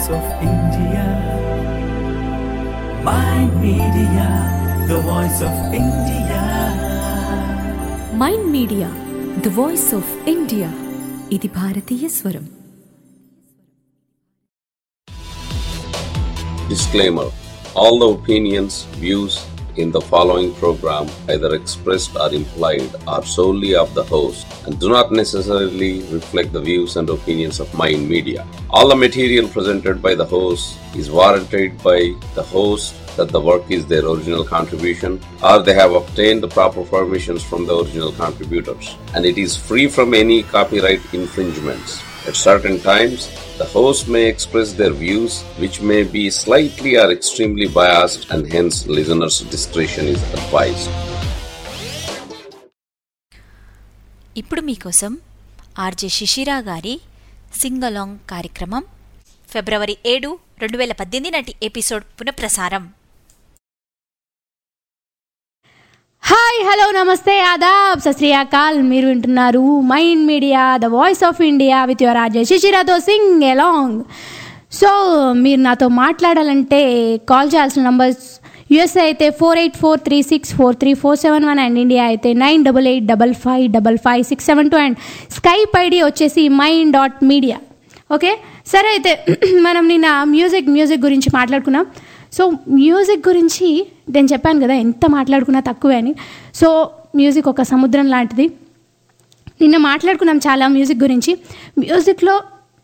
voice of India. Mind Media, the voice of India. Mind media the voice of India ఇది భారతీయ స్వరం Disclaimer All the opinions, views in the following program, either expressed or implied, are solely of the host and do not necessarily reflect the views and opinions of Mind Media. All the material presented by the host is warranted by the host that the work is their original contribution or they have obtained the proper permissions from the original contributors and it is free from any copyright infringements. At certain times, the host may express their views which may be slightly or extremely biased and hence listeners' discretion is advised. ఇప్పుడు మీకోసం RJ Shishira గారి singalong కార్యక్రమం ఫిబ్రవరి ఏడు రెండు వేల పద్దెనిమిది నాటి episode పునఃప్రసారం హాయ్ హలో నమస్తే ఆదాబ్ సశ్రీయాకాల్ మీరు వింటున్నారు Mind media the voice of India with your Raje శిశిరాతో సింగ్ ఎలాంగ్ సో మీరు నాతో మాట్లాడాలంటే కాల్ చేయాల్సిన నంబర్స్ యుఎస్ఏ అయితే four eight four three six four three four seven one and India అయితే nine double eight double five double five six seven two and Skype ID వచ్చేసి mind dot media okay సరే అయితే మనం నిన్న music music గురించి మాట్లాడుకున్నాం so music గురించి నేను చెప్పాను కదా ఎంత మాట్లాడుకున్నా తక్కువే అని సో మ్యూజిక్ ఒక సముద్రం లాంటిది నిన్న మాట్లాడుకున్నాం చాలా మ్యూజిక్ గురించి మ్యూజిక్లో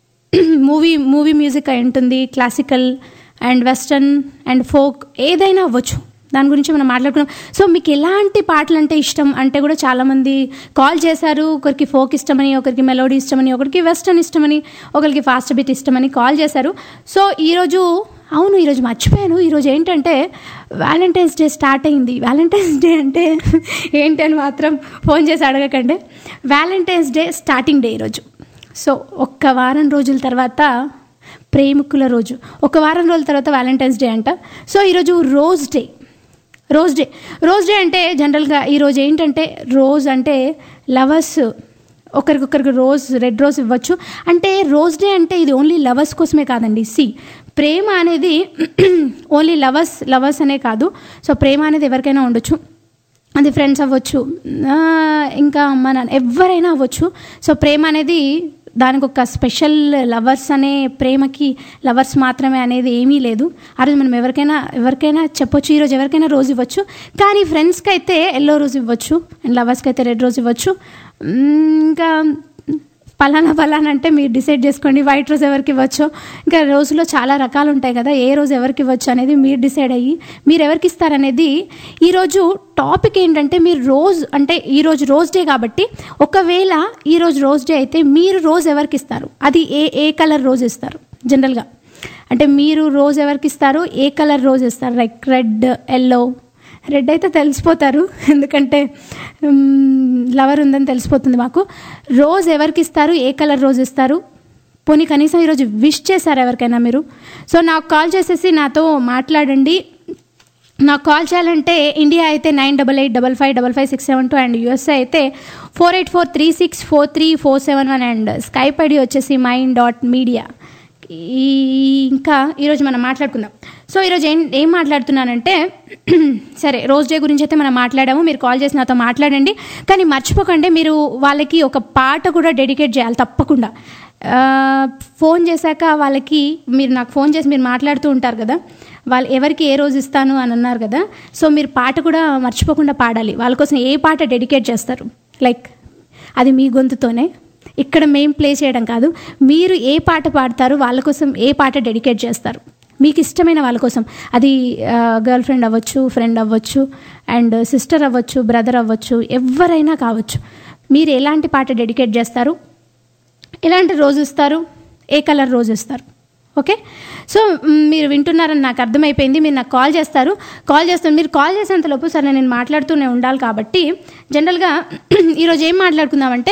మూవీ మూవీ మ్యూజిక్ అయి ఉంటుంది classical and western and folk ఏదైనా అవ్వచ్చు దాని గురించి మనం మాట్లాడుకున్నాం సో మీకు ఎలాంటి పాటలు అంటే ఇష్టం అంటే కూడా చాలామంది కాల్ చేశారు ఒకరికి ఫోక్ ఇష్టమని ఒకరికి మెలోడీ ఇష్టమని ఒకరికి వెస్టర్న్ ఇష్టమని ఒకరికి ఫాస్ట్ బీట్ ఇష్టమని కాల్ చేశారు సో ఈరోజు అవును ఈరోజు మర్చిపోయాను ఈరోజు ఏంటంటే వ్యాలంటైన్స్ డే స్టార్ట్ అయింది వ్యాలంటైన్స్ డే అంటే ఏంటి అని మాత్రం ఫోన్ చేసి అడగకండి వ్యాలంటైన్స్ డే స్టార్టింగ్ డే ఈరోజు సో ఒక్క వారం రోజుల తర్వాత ప్రేమికుల రోజు ఒక వారం రోజుల తర్వాత వ్యాలంటైన్స్ డే అంట సో ఈరోజు rose day rose day rose day అంటే జనరల్గా ఈరోజు ఏంటంటే రోజ్ అంటే లవర్స్ ఒకరికొకరికి రోజ్ రెడ్ రోజ్ ఇవ్వచ్చు అంటే రోజ్ డే అంటే ఇది ఓన్లీ లవర్స్ కోసమే కాదండి సి ప్రేమ అనేది ఓన్లీ లవర్స్ లవర్స్ అనే కాదు సో ప్రేమ అనేది ఎవరికైనా ఉండొచ్చు అది ఫ్రెండ్స్ అవ్వచ్చు ఆ, ఇంకా అమ్మ నాన్న ఎవరైనా అవ్వచ్చు సో ప్రేమ అనేది దానికి ఒక స్పెషల్ లవర్స్ అనే ప్రేమకి లవర్స్ మాత్రమే అనేది ఏమీ లేదు ఆ రోజు మనం ఎవరికైనా ఎవరికైనా చెప్పొచ్చు ఈరోజు ఎవరికైనా రోజు ఇవ్వచ్చు కానీ ఫ్రెండ్స్కి అయితే ఎల్లో రోజు ఇవ్వచ్చు అండ్ లవర్స్కి అయితే రెడ్ రోజు ఇవ్వచ్చు మ్మ్, ఇంకా పలానా పలానా అంటే మీరు డిసైడ్ చేసుకోండి వైట్ రోజ్ ఎవరికి ఇవ్వచ్చు ఇంకా రోజులో చాలా రకాలు ఉంటాయి కదా ఏ రోజు ఎవరికి ఇవ్వచ్చు అనేది మీరు డిసైడ్ అయ్యి మీరు ఎవరికి ఇస్తారనేది ఈరోజు టాపిక్ ఏంటంటే మీరు రోజ్ అంటే ఈరోజు రోజ్ డే కాబట్టి ఒకవేళ ఈరోజు రోజ్ డే అయితే మీరు రోజ్ ఎవరికి ఇస్తారు అది ఏ ఏ కలర్ రోజ్ ఇస్తారు జనరల్గా అంటే మీరు రోజ్ ఎవరికి ఇస్తారు ఏ కలర్ రోజ్ ఇస్తారు లైక్ రెడ్ ఎల్లో రెడ్ అయితే తెలిసిపోతారు ఎందుకంటే లవర్ ఉందని తెలిసిపోతుంది మాకు రోజ్ ఎవరికి ఇస్తారు ఏ కలర్ రోజ్ ఇస్తారు పోనీ కనీసం ఈరోజు విష్ చేశారు ఎవరికైనా మీరు సో నాకు కాల్ చేసేసి నాతో మాట్లాడండి నాకు కాల్ చేయాలంటే ఇండియా అయితే nine double eight double five double five six seven two and USA అయితే four eight four three six four three four seven one and Skype ID వచ్చేసి మైండ్ డాట్ మీడియా ఈ ఇంకా ఈరోజు మనం మాట్లాడుకుందాం సో ఈరోజు ఏం ఏం మాట్లాడుతున్నానంటే సరే రోజ్ డే గురించి అయితే మనం మాట్లాడాము మీరు కాల్ చేసి నాతో మాట్లాడండి కానీ మర్చిపోకండి మీరు వాళ్ళకి ఒక పాట కూడా డెడికేట్ చేయాలి తప్పకుండా ఆ, ఫోన్ చేశాక వాళ్ళకి మీరు నాకు ఫోన్ చేసి మీరు మాట్లాడుతూ ఉంటారు కదా వాళ్ళు ఎవరికి ఏ రోజు ఇస్తాను అని అన్నారు కదా సో మీరు పాట కూడా మర్చిపోకుండా పాడాలి వాళ్ళ కోసం ఏ పాట డెడికేట్ చేస్తారు లైక్ అది మీ గొంతుతోనే ఇక్కడ మేం ప్లే చేయడం కాదు మీరు ఏ పాట పాడతారు వాళ్ళ కోసం ఏ పాట డెడికేట్ చేస్తారు మీకు ఇష్టమైన వాళ్ళ కోసం అది గర్ల్ ఫ్రెండ్ అవ్వచ్చు ఫ్రెండ్ అవ్వచ్చు అండ్ సిస్టర్ అవ్వచ్చు బ్రదర్ అవ్వచ్చు ఎవరైనా కావచ్చు మీరు ఎలాంటి పాట డెడికేట్ చేస్తారు ఎలాంటి రోజు ఇస్తారు ఏ కలర్ రోజు ఇస్తారు ఓకే సో మ్, మీరు వింటున్నారని నాకు అర్థమైపోయింది మీరు నాకు కాల్ చేస్తారు కాల్ చేస్తారు మీరు కాల్ చేసేంతలోపు సరే నేను మాట్లాడుతూనే ఉండాలి కాబట్టి జనరల్గా ఈరోజు ఏం మాట్లాడుకుందామంటే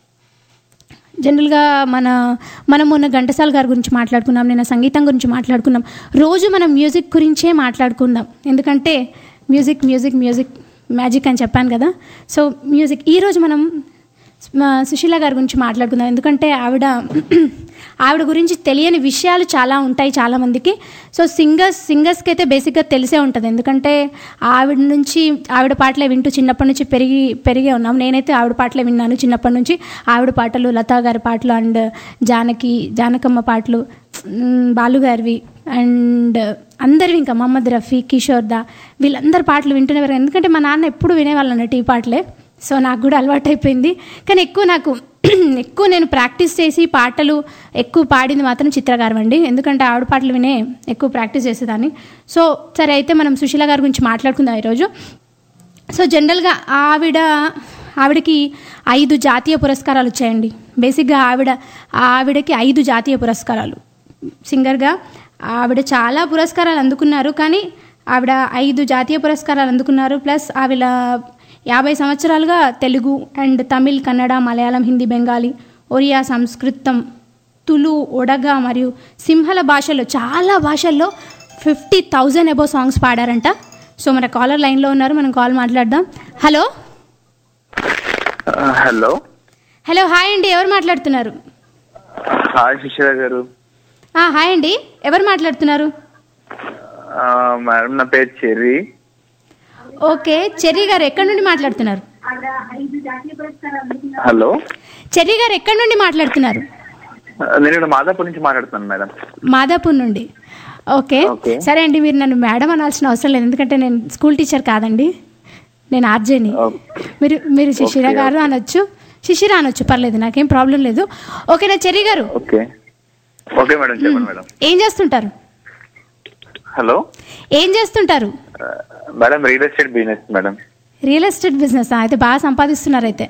జనరల్గా మన మనం మొన్న ఘంటసాల గారి గురించి మాట్లాడుకున్నాం నేను సంగీతం గురించి మాట్లాడుకున్నాం రోజు మనం మ్యూజిక్ గురించే మాట్లాడుకుందాం ఎందుకంటే మ్యూజిక్ మ్యూజిక్ మ్యూజిక్ మ్యాజిక్ అని చెప్పాను కదా సో మ్యూజిక్ ఈరోజు మనం మా సుశీల గారి గురించి మాట్లాడుకుందాం ఎందుకంటే ఆవిడ ఆవిడ గురించి తెలియని విషయాలు చాలా ఉంటాయి చాలామందికి సో సింగర్స్ సింగర్స్కి అయితే బేసిక్గా తెలిసే ఉంటుంది ఎందుకంటే ఆవిడ నుంచి ఆవిడ పాటలే వింటూ చిన్నప్పటి నుంచి పెరిగి పెరిగే ఉన్నాం నేనైతే ఆవిడ పాటలే విన్నాను చిన్నప్పటి నుంచి ఆవిడ పాటలు లతా గారి పాటలు అండ్ జానకి జానకమ్మ పాటలు మ్, బాలు గారివి అండ్ అందరివి ఇంకా మహమ్మద్ రఫీ కిషోర్ దా వీళ్ళందరి పాటలు వింటునేవారు ఎందుకంటే మా నాన్న ఎప్పుడు వినేవాళ్ళు అన్నట్టు ఈ పాటలే సో నాకు కూడా అలవాటు అయిపోయింది కానీ ఎక్కువ నాకు ఎక్కువ నేను ప్రాక్టీస్ చేసి పాటలు ఎక్కువ పాడింది మాత్రం చిత్రగారం అండి ఎందుకంటే ఆవిడ పాటలు వినే ఎక్కువ ప్రాక్టీస్ చేసేదాన్ని సో సరే అయితే మనం సుశీల గారి గురించి మాట్లాడుకుందాం ఈరోజు సో జనరల్గా ఆవిడ ఆవిడకి ఐదు జాతీయ పురస్కారాలు వచ్చాయండి బేసిక్గా ఆవిడ ఆవిడకి ఐదు జాతీయ పురస్కారాలు సింగర్గా ఆవిడ చాలా పురస్కారాలు అందుకున్నారు కానీ ఆవిడ ఐదు జాతీయ పురస్కారాలు అందుకున్నారు ప్లస్ ఆవిడ యాభై సంవత్సరాలుగా తెలుగు అండ్ తమిళ్ కన్నడ మలయాళం హిందీ బెంగాలీ ఒరియా సంస్కృతం తులు ఒడగా మరియు సింహల భాషలో చాలా భాషల్లో ఫిఫ్టీ థౌజండ్ అబో సాంగ్స్ పాడారంట సో మన కాలర్ లైన్లో ఉన్నారు మనం కాల్ మాట్లాడదాం హలో హలో హలో హాయ్ అండి ఎవరు మాట్లాడుతున్నారు హాయ్ శిశిర గారు ఆ, హాయ్ అండి ఎవరు మాట్లాడుతున్నారు ఆ, మేడం నా పేరు చెర్రీ ఓకే చెర్రీ గారు ఎక్కడి నుండి మాట్లాడుతున్నారు హలో చెర్రీ గారు ఎక్కడి నుండి మాట్లాడుతున్నారు నేను ఇక్కడ మాదాపూర్ నుంచి మాట్లాడుతున్నాను మేడం మాదాపూర్ నుండి ఓకే ఓకే. సరే అండి మీరు నన్ను మేడం అనాల్సిన అవసరం లేదు ఎందుకంటే నేను స్కూల్ టీచర్ కాదండి నేను ఆర్జేని ఓకే. మీరు మీరు శిశిర ఓకే, గారు అనొచ్చు శిశిర అనొచ్చు పర్లేదు నాకేం ప్రాబ్లం లేదు ఓకేనా చెర్రీ గారు ఓకే ఓకే మేడం చెప్పండి మేడం ఏం చేస్తుంటారు హలో ఏం చేస్తుంటారు ఆ, madam real estate business madam real estate business అయితే బాగా సంపాదిస్తున్నారు అయితే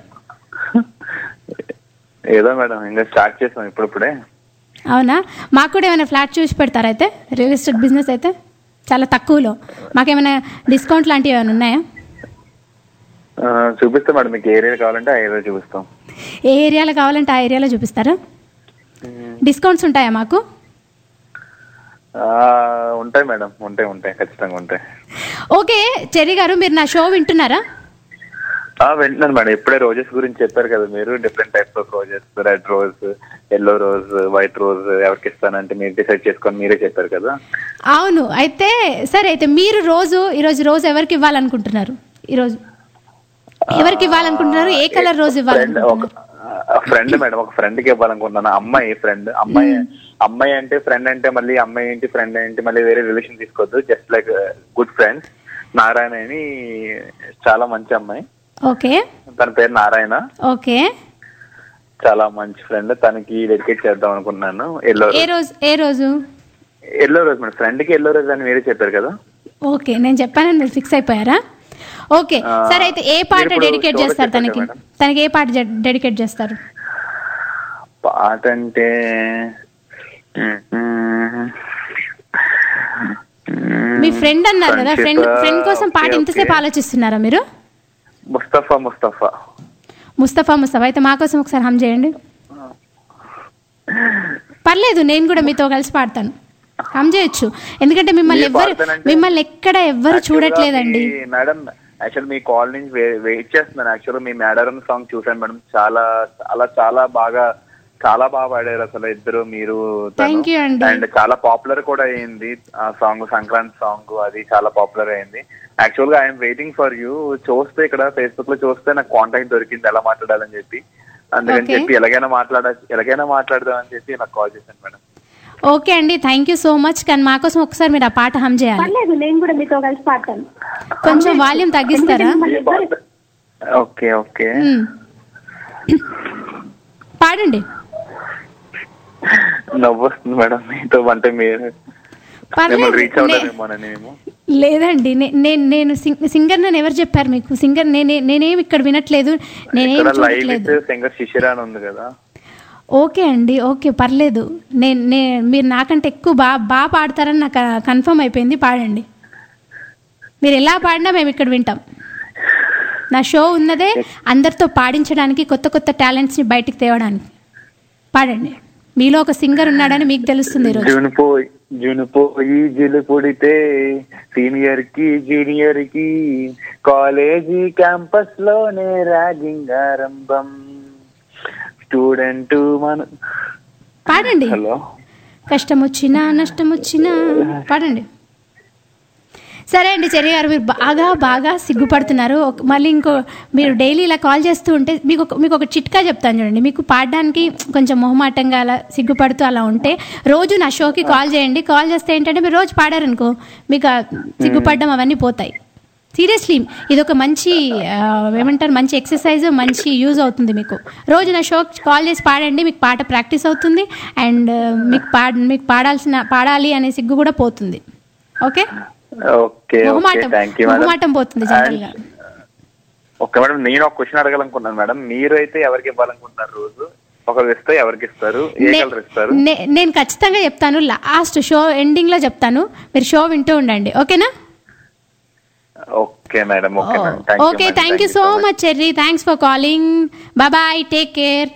ఏదో మేడం ఇంకా స్టార్ట్ చేసాం ఇప్పుడిప్పుడే అవునా మాకు కూడా ఏమైనా ఫ్లాట్ చూసి పెడతారా అయితే రియల్ ఎస్టేట్ బిజినెస్ అయితే చాలా తక్కువలో మాకేమైనా డిస్కౌంట్ లాంటివి ఏమైనా ఉన్నాయా ఆ, చూపిస్తాం మేడం మీకు ఏ ఏరియా కావాలంటే ఆ ఏరియా చూపిస్తాం ఏ ఏరియాలో కావాలంటే ఆ ఏరియాలో చూపిస్తారా డిస్కౌంట్స్ ఉంటాయా మాకు ఆ, ఉంటాయి మేడం ఉంటాయి ఉంటాయి ఖచ్చితంగా ఉంటాయి ఓకే చెర్రీ గారు మీరు నా షో వింటున్నారా ఆ, వింటున్నాను మేడం ఇప్పుడే రోజెస్ గురించి చెప్పారు కదా మీరు different types of roses red rose yellow rose white rose ఎవరికి ఇస్తానంటే మీరు డిసైడ్ చేసుకొని మీరే చెప్పారు కదా అవును అయితే సరే అయితే మీరు రోజు ఈరోజు రోజు ఎవరికి ఇవ్వాలనుకుంటున్నారు ఈరోజు ఎవరికి ఇవ్వాలనుకుంటున్నారు ఏ కలర్ రోజు ఫ్రెండ్ ఒక ఇవ్వాలనుకుంటున్నారు ఫ్రెండ్ మేడం ఒక ఫ్రెండ్ కి ఇవ్వాలనుకుంటున్నాను అమ్మాయి ఫ్రెండ్ అమ్మాయి అమ్మాయి అంటే ఫ్రెండ్ అంటే మళ్ళీ అమ్మాయి ఏంటి ఫ్రెండ్ ఏంటి మళ్ళీ వేరే రిలేషన్ తీసుకోవద్దు just like good friends Narayana అని చాలా మంచి అమ్మాయి ఓకే తన పేరు నారాయణ ఓకే చాలా మంచి ఫ్రెండ్ తనకి డెడికేట్ చేద్దాం అనుకుంటున్నాను ఎల్లో ఏ రోజు ఏ రోజు ఎల్లో రోజు మేడం ఫ్రెండ్ కి ఎల్లో రోజు అని మీరే చెప్పారు కదా ఓకే నేను చెప్పానని మీరు ఫిక్స్ అయిపోయారా ఓకే ఆ, సరే అయితే ఏ పాట మీరు ఇప్పుడు డెడికేట్ షోలో చేస్తారు చెప్పారు తనకి మేడం. తనకి ఏ పాట డెడికేట్ చేస్తారు పాట అంటే మీ ఫ్రెండ్ అన్నారు కదా ఫ్రెండ్ Friendship, ఫ్రెండ్ కోసం పాట okay, ఇంతసేపు okay. ఆలోచిస్తున్నారా మీరు ముస్తఫా ముస్తఫా ముస్తఫా ముస్తఫా అయితే మా కోసం ఒకసారి హమ్ చేయండి పర్లేదు నేను కూడా మీతో కలిసి పాడతాను హమ్ చేయొచ్చు ఎందుకంటే మిమ్మల్ని మీరు ఎవ్వరు పాడతానంటే- మిమ్మల్ని ఎక్కడ ఎవ్వరు చూడట్లేదండి మేడం యాక్చువల్ మీ కాల్ నుంచి వెయిట్ చేస్తున్నాను యాక్చువల్ మీ మేడారం సాంగ్ చూసాను మేడం చాలా చాలా చాలా బాగా చాలా బాగా పాడారు అసలు ఇద్దరు మీరు Thank you అండి. అండ్ చాలా పాపులర్ కూడా అయింది ఆ సాంగ్ సంక్రాంతి సాంగ్ అది చాలా పాపులర్ అయింది యాక్చువల్ గా ఐఎమ్ వెయిటింగ్ ఫర్ యూ చూస్తే ఇక్కడ ఫేస్బుక్ లో చూస్తే నాకు కాంటాక్ట్ దొరికింది ఎలా మాట్లాడాలని చెప్పి అందుకని Okay. చెప్పి ఎలాగైనా మాట్లాడ ఎలాగైనా మాట్లాడదాం అని చెప్పి నాకు కాల్ చేశాను మేడం ఓకే అండి థ్యాంక్ యూ సో మచ్ కానీ మా కోసం ఒకసారి మీరు ఆ పాట హమ్ చేయాలి పర్లేదు నేను కూడా మీతో కలిసి పాడతాను కొంచెం వాల్యూమ్ తగ్గిస్తారా ఏ పాట ఓకే ఓకే మ్మ్. పాడండి నవ్వు వస్తుంది మేడం మీతో అంటే మీరు పర్లేదు. మిమ్మల్ని రీచ్ నే- అవ్వలేమోనని మేము లేదండి నే- నేను నేను సింగ్- సింగర్ నన్ను ఎవరు చెప్పారు మీకు సింగర్ నేనే నేనేం ఇక్కడ వినట్లేదు నేనేం ఇక్కడ లైవ్ చూడట్లేదు విత్ సింగర్ శిశిర అని ఉంది కదా ఓకే అండి ఓకే పర్లేదు నేను నే మీరు నాకంటే ఎక్కువ బాగా బాగా పాడతారని నాకు కన్ఫర్మ్ అయిపోయింది పాడండి మీరు ఎలా పాడినా మేము ఇక్కడ వింటాం నా షో ఉన్నదే అందరితో పాడించడానికి కొత్త కొత్త టాలెంట్స్ని బయటికి తేవడానికి పాడండి మీలో ఒక సింగర్ ఉన్నాడని మీకు తెలుస్తుంది ఈరోజు జూన్ పోయి జూన్ పోయి జిలు పుడితే సీనియర్ కి జూనియర్ కి కాలేజీ క్యాంపస్ లోనే ర్యాగింగ్ ఆరంభం స్టూడెంట్ మన పాడండి హలో కష్టం వచ్చినా నష్టం వచ్చినా పాడండి సరే అండి చెర్రి గారు మీరు బాగా బాగా సిగ్గుపడుతున్నారు ఒక- మళ్ళీ ఇంకో మీరు డైలీ ఇలా కాల్ చేస్తూ ఉంటే మీకు ఒక మీకు ఒక చిట్కా చెప్తాను చూడండి మీకు పాడడానికి కొంచెం మొహమాటంగా అలా సిగ్గుపడుతూ అలా ఉంటే రోజు నా షోకి కాల్ చేయండి కాల్ చేస్తే ఏంటంటే మీరు రోజు పాడారనుకో మీకు ఆ సిగ్గుపడడం అవన్నీ పోతాయి సీరియస్లీ ఇది ఒక మంచి ఆ, ఏమంటారు మంచి ఎక్సర్సైజ్ మంచి యూజ్ అవుతుంది మీకు రోజు నా షో కాల్ చేసి పాడండి మీకు పాట ప్రాక్టీస్ అవుతుంది అండ్ మీకు పాడ మీకు పాడాల్సిన పాడాలి అనే సిగ్గు కూడా పోతుంది ఓకే ఓకే ఓకే మొహమాటం థ్యాంక్ యూ మేడం మొహమాటం పోతుంది జనరల్ గా ఓకే మేడం నేను ఒక క్వశ్చన్ అడగాలనుకున్నాను మేడం మీరు అయితే ఎవరికి ఇవ్వాలనుకుంటున్నారు రోజు ఒకరు ఇస్తే ఎవరికి ఇస్తారు ఏ నే- కలర్ ఇస్తారు నే- నేను ఖచ్చితంగా చెప్తాను లాస్ట్ షో ఎండింగ్ లో చెప్తాను మీరు షో వింటూ ఉండండి ఓకేనా okay madam okay madam thank you okay thank you so much Cherry thanks for calling bye take care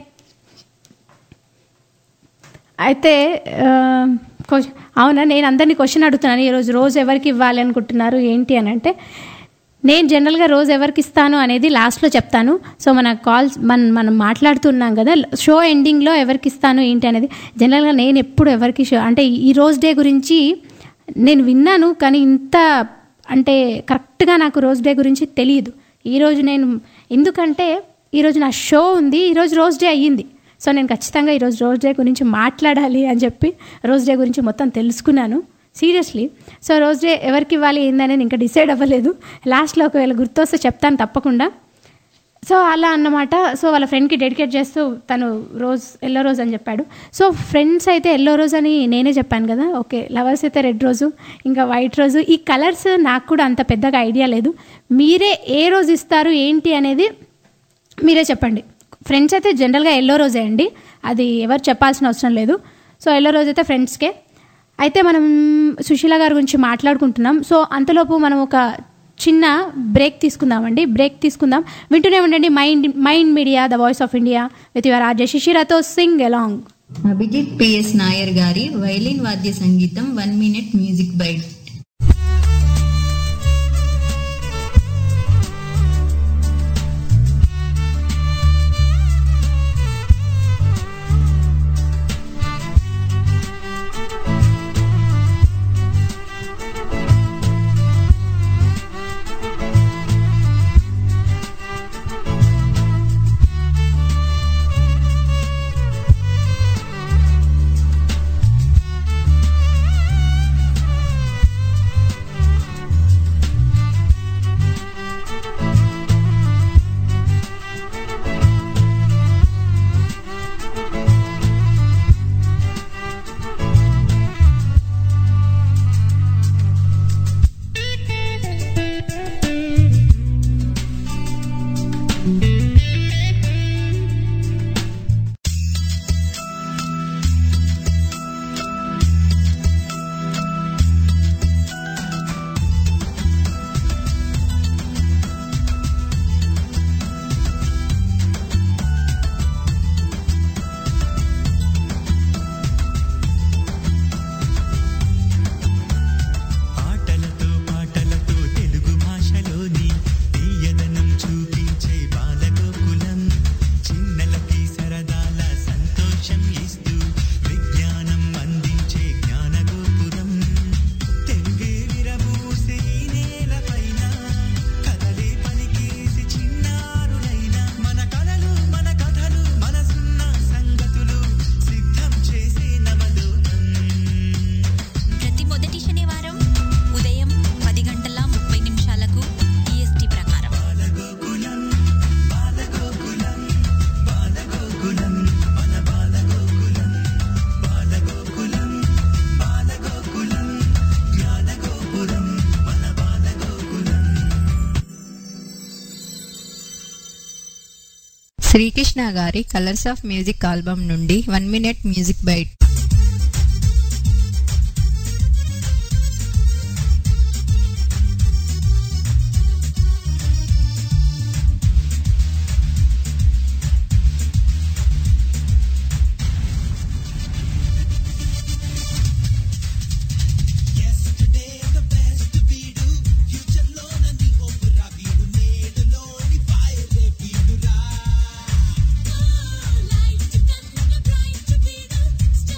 అయితే ఆ, క్వశ్చ- అవునా నేను అందరినీ క్వశ్చన్ అడుగుతున్నాను ఈరోజు రోజు ఎవరికి ఇవ్వాలి అనుకుంటున్నారు ఏంటి అని అంటే నేను జనరల్గా రోజు ఎవరికి ఇస్తాను అనేది లాస్ట్లో చెప్తాను సో మన కాల్స్ మన మనం మాట్లాడుతున్నాం కదా షో ఎండింగ్లో ఎవరికి ఇస్తాను ఏంటి అనేది జనరల్గా నేను ఎప్పుడు ఎవరికి షో అంటే ఈ రోజు డే గురించి నేను విన్నాను కానీ ఇంత అంటే కరెక్ట్గా నాకు రోజ్ డే గురించి తెలియదు ఈరోజు నేను ఎందుకంటే ఈరోజు నా షో ఉంది ఈరోజు రోజ్ డే అయ్యింది సో నేను ఖచ్చితంగా ఈరోజు రోజ్ డే గురించి మాట్లాడాలి అని చెప్పి రోజ్ డే గురించి మొత్తం తెలుసుకున్నాను సీరియస్లీ సో రోజ్ డే ఎవరికి ఇవ్వాలి ఏందనేది ఇంకా డిసైడ్ అవ్వలేదు లాస్ట్లో ఒకవేళ గుర్తొస్తే చెప్తాను తప్పకుండా సో అలా అన్నమాట సో వాళ్ళ ఫ్రెండ్కి డెడికేట్ చేస్తూ తను రోజ్ ఎల్లో రోజ్ అని చెప్పాడు సో ఫ్రెండ్స్ అయితే ఎల్లో రోజ్ అని నేనే చెప్పాను కదా ఓకే లవర్స్ అయితే రెడ్ రోజు ఇంకా వైట్ రోజు ఈ కలర్స్ నాకు కూడా అంత పెద్దగా ఐడియా లేదు మీరే ఏ రోజు ఇస్తారు ఏంటి అనేది మీరే చెప్పండి ఫ్రెండ్స్ అయితే జనరల్గా ఎల్లో రోజే అండి అది ఎవరు చెప్పాల్సిన అవసరం లేదు సో ఎల్లో రోజు అయితే ఫ్రెండ్స్కే అయితే మనం సుశీల గారి గురించి మాట్లాడుకుంటున్నాం సో అంతలోపు మనం ఒక చిన్న బ్రేక్ తీసుకుందామండి బ్రేక్ తీసుకుందాం వింటూనే ఉండండి mind mind media the voice of India with your RJ శిశిరతో sing along Abhijit PS Nair గారి వైలిన్ వాద్య సంగీతం వన్ మినిట్ మ్యూజిక్ బైట్ ఆటలతో పాటలతో తెలుగు భాషలోని తీయదనం చూపించే బాలగోకులం చిన్నలకి సరదాల సంతోషం ఇస్తూ విజ్ఞానం అందించే జ్ఞానగోపురం తెలుగే విరబూసే ఈ నేలపైన కథలే పలికేసి చిన్నారులైన మన కలలు మన కథలు మనసున్న సంగతులు సిద్ధం చేసే నవలోకం ప్రతి మొదటి శనివారం ఉదయం పది గంటల ముప్పై నిమిషాలకు ఈఎస్టీ ప్రకారం శ్రీకృష్ణ గారి కలర్స్ ఆఫ్ మ్యూజిక్ ఆల్బమ్ నుండి one minute music bite Light to come bright to be the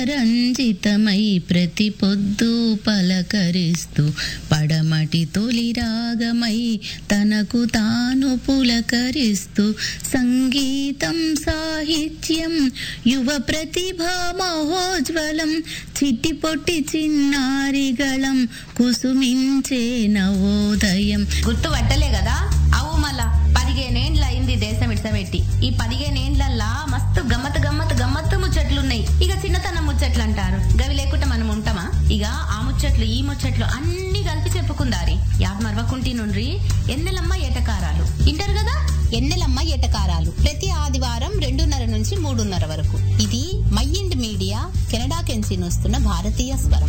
రంజితమై ప్రతి పొద్దు పలకరిస్తూ పడమటి తొలి రాగమై తనకు తాను పులకరిస్తూ సంగీతం సాహిత్యం యువ ప్రతిభా మహోజ్వలం చిట్టి పొట్టి చిన్నారిగళం కుసుమించే నవోదయం గుర్తు పట్టలే కదా అవు మళ్ళా పదిహేనేండ్ల అయింది దేశం ఇడ్సబెట్టి ఈ పదిహేనేండ్లల్లా మస్తు గమ్మత్ గమ్మత్ గమ్మత్తు ముచ్చట్లున్నాయి ఇక చిన్నతనం ముచ్చట్లు అంటారు గవి లేకుండా మనం ఉంటామా ఇక ఆ ముచ్చట్లు ఈ ముచ్చట్లు అన్ని కలిపి చెప్పుకుందారి యాద్ మరవకుంటి నుండ్రి ఎన్నెలమ్మ ఏటకారాలు ఇంటారు కదా ఎన్నెలమ్మ ఏటకారాలు ప్రతి ఆదివారం రెండున్నర నుంచి మూడున్నర వరకు ఇది మైండ్ మీడియా కెనడా కెన్సీ వస్తున్న భారతీయ స్వరం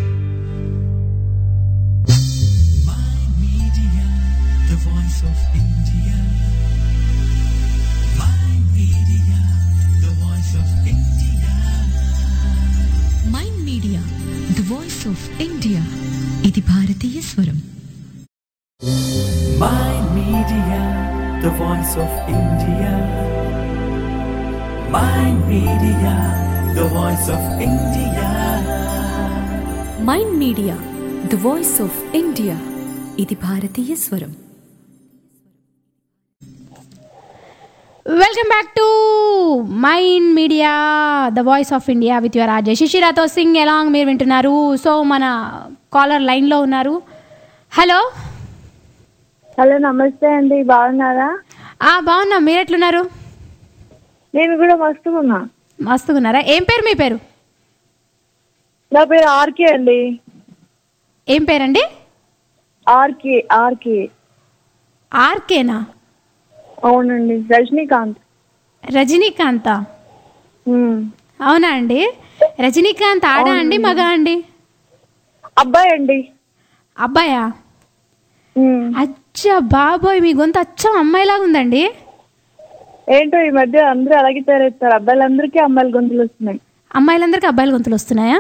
Media, the voice of India. My media, the voice of India. Mind media the voice of India ఇది భారతీయ స్వరం My media, the voice of India. My media, the voice of India. Mind media the voice of India ఇది భారతీయ స్వరం welcome back to mind media the voice of India with your RJ శిశిరాతో Singh along మీరు వింటున్నారు so మన caller లైన్లో ఉన్నారు hello hello నమస్తే అండి బాగున్నారా ఆ బాగున్నా మీరు ఎట్లున్నారు నేను కూడా మస్తు ఉన్నా మస్తుగా ఉన్నారా ఏం పేరు మీ పేరు నా పేరు ఆర్కే అండి ఏం పేరండి ఆర్కే ఆర్కే ఆర్కేనా అవునండి రజనీకాంత్ రజనీకాంతా ఉమ్. అవునా అండి రజనీకాంత్ ఆడా అండి మగ అండి అబ్బాయి అండి అబ్బాయా ఉమ్. అచ్చా బాబోయ్ మీ గొంతు అచ్చం అమ్మాయిలాగా ఉందండి ఏంటో ఈ మధ్య అందరూ అలాగే తయారవుతారు అబ్బాయిలందరికీ అమ్మాయిల గొంతులు వస్తున్నాయి అమ్మాయిలందరికీ అబ్బాయిల గొంతులు వస్తున్నాయా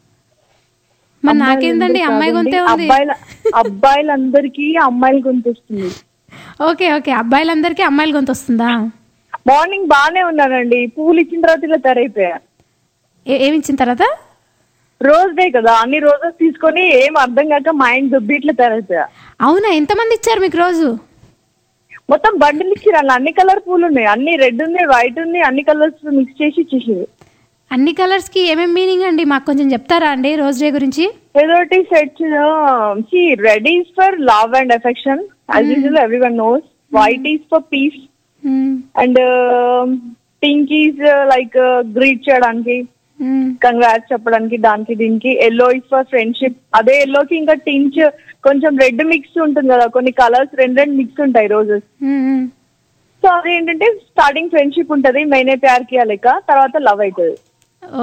మరి నాకేందండి అమ్మాయి గొంతే ఉంది అబ్బాయిల అబ్బాయిలందరికీ అమ్మాయిల గొంతు వస్తుంది ఓకే ఓకే అబ్బాయిలందరికీ అమ్మాయిల గొంతు వస్తుందా మార్నింగ్ బాగానే ఉన్నానండి పువ్వులు ఇచ్చిన తర్వాత ఇలా తయారైపోయా ఏ- ఏమి ఇచ్చిన తర్వాత రోజ్ డే కదా అన్ని రోజెస్ తీసుకొని ఏం అర్థం కాక మైండ్ దుబ్బి ఇట్లా తయారైపోయా అవునా ఎంతమంది ఇచ్చారు మీకు రోజు మొత్తం బండిలు ఇచ్చిర్రు అలా అన్ని కలర్ పూలు ఉన్నాయి అన్ని రెడ్ ఉంది వైట్ ఉంది అన్ని కలర్స్ మిక్స్ చేసి ఇచ్చేసారు అన్ని కలర్స్ కి ఏమేమి మీనింగ్ అండి మాకు కొంచెం చెప్తారా అండి రోజ్ డే గురించి ఏదోటి set see red is for love and affection as usual everyone knows white is for peace hmm, and pink is like greet చేయడానికి మ్మ్. కంగ్రాట్స్ చెప్పడానికి దానికి దీనికి ఎల్లో ఇస్ ఫర్ ఫ్రెండ్షిప్ అదే ఎల్లోకి ఇంకా tinge కొంచెం రెడ్ మిక్స్ ఉంటుంది కదా కొన్ని కలర్స్ రెండు రెండు మిక్స్ ఉంటాయి రోజెస్ మ్మ్, మ్మ్. సో అది ఏంటంటే స్టార్టింగ్ ఫ్రెండ్షిప్ ఉంటది మైనే ప్యార్ కియా లెక్క తర్వాత లవ్ అవుతుంది ఓ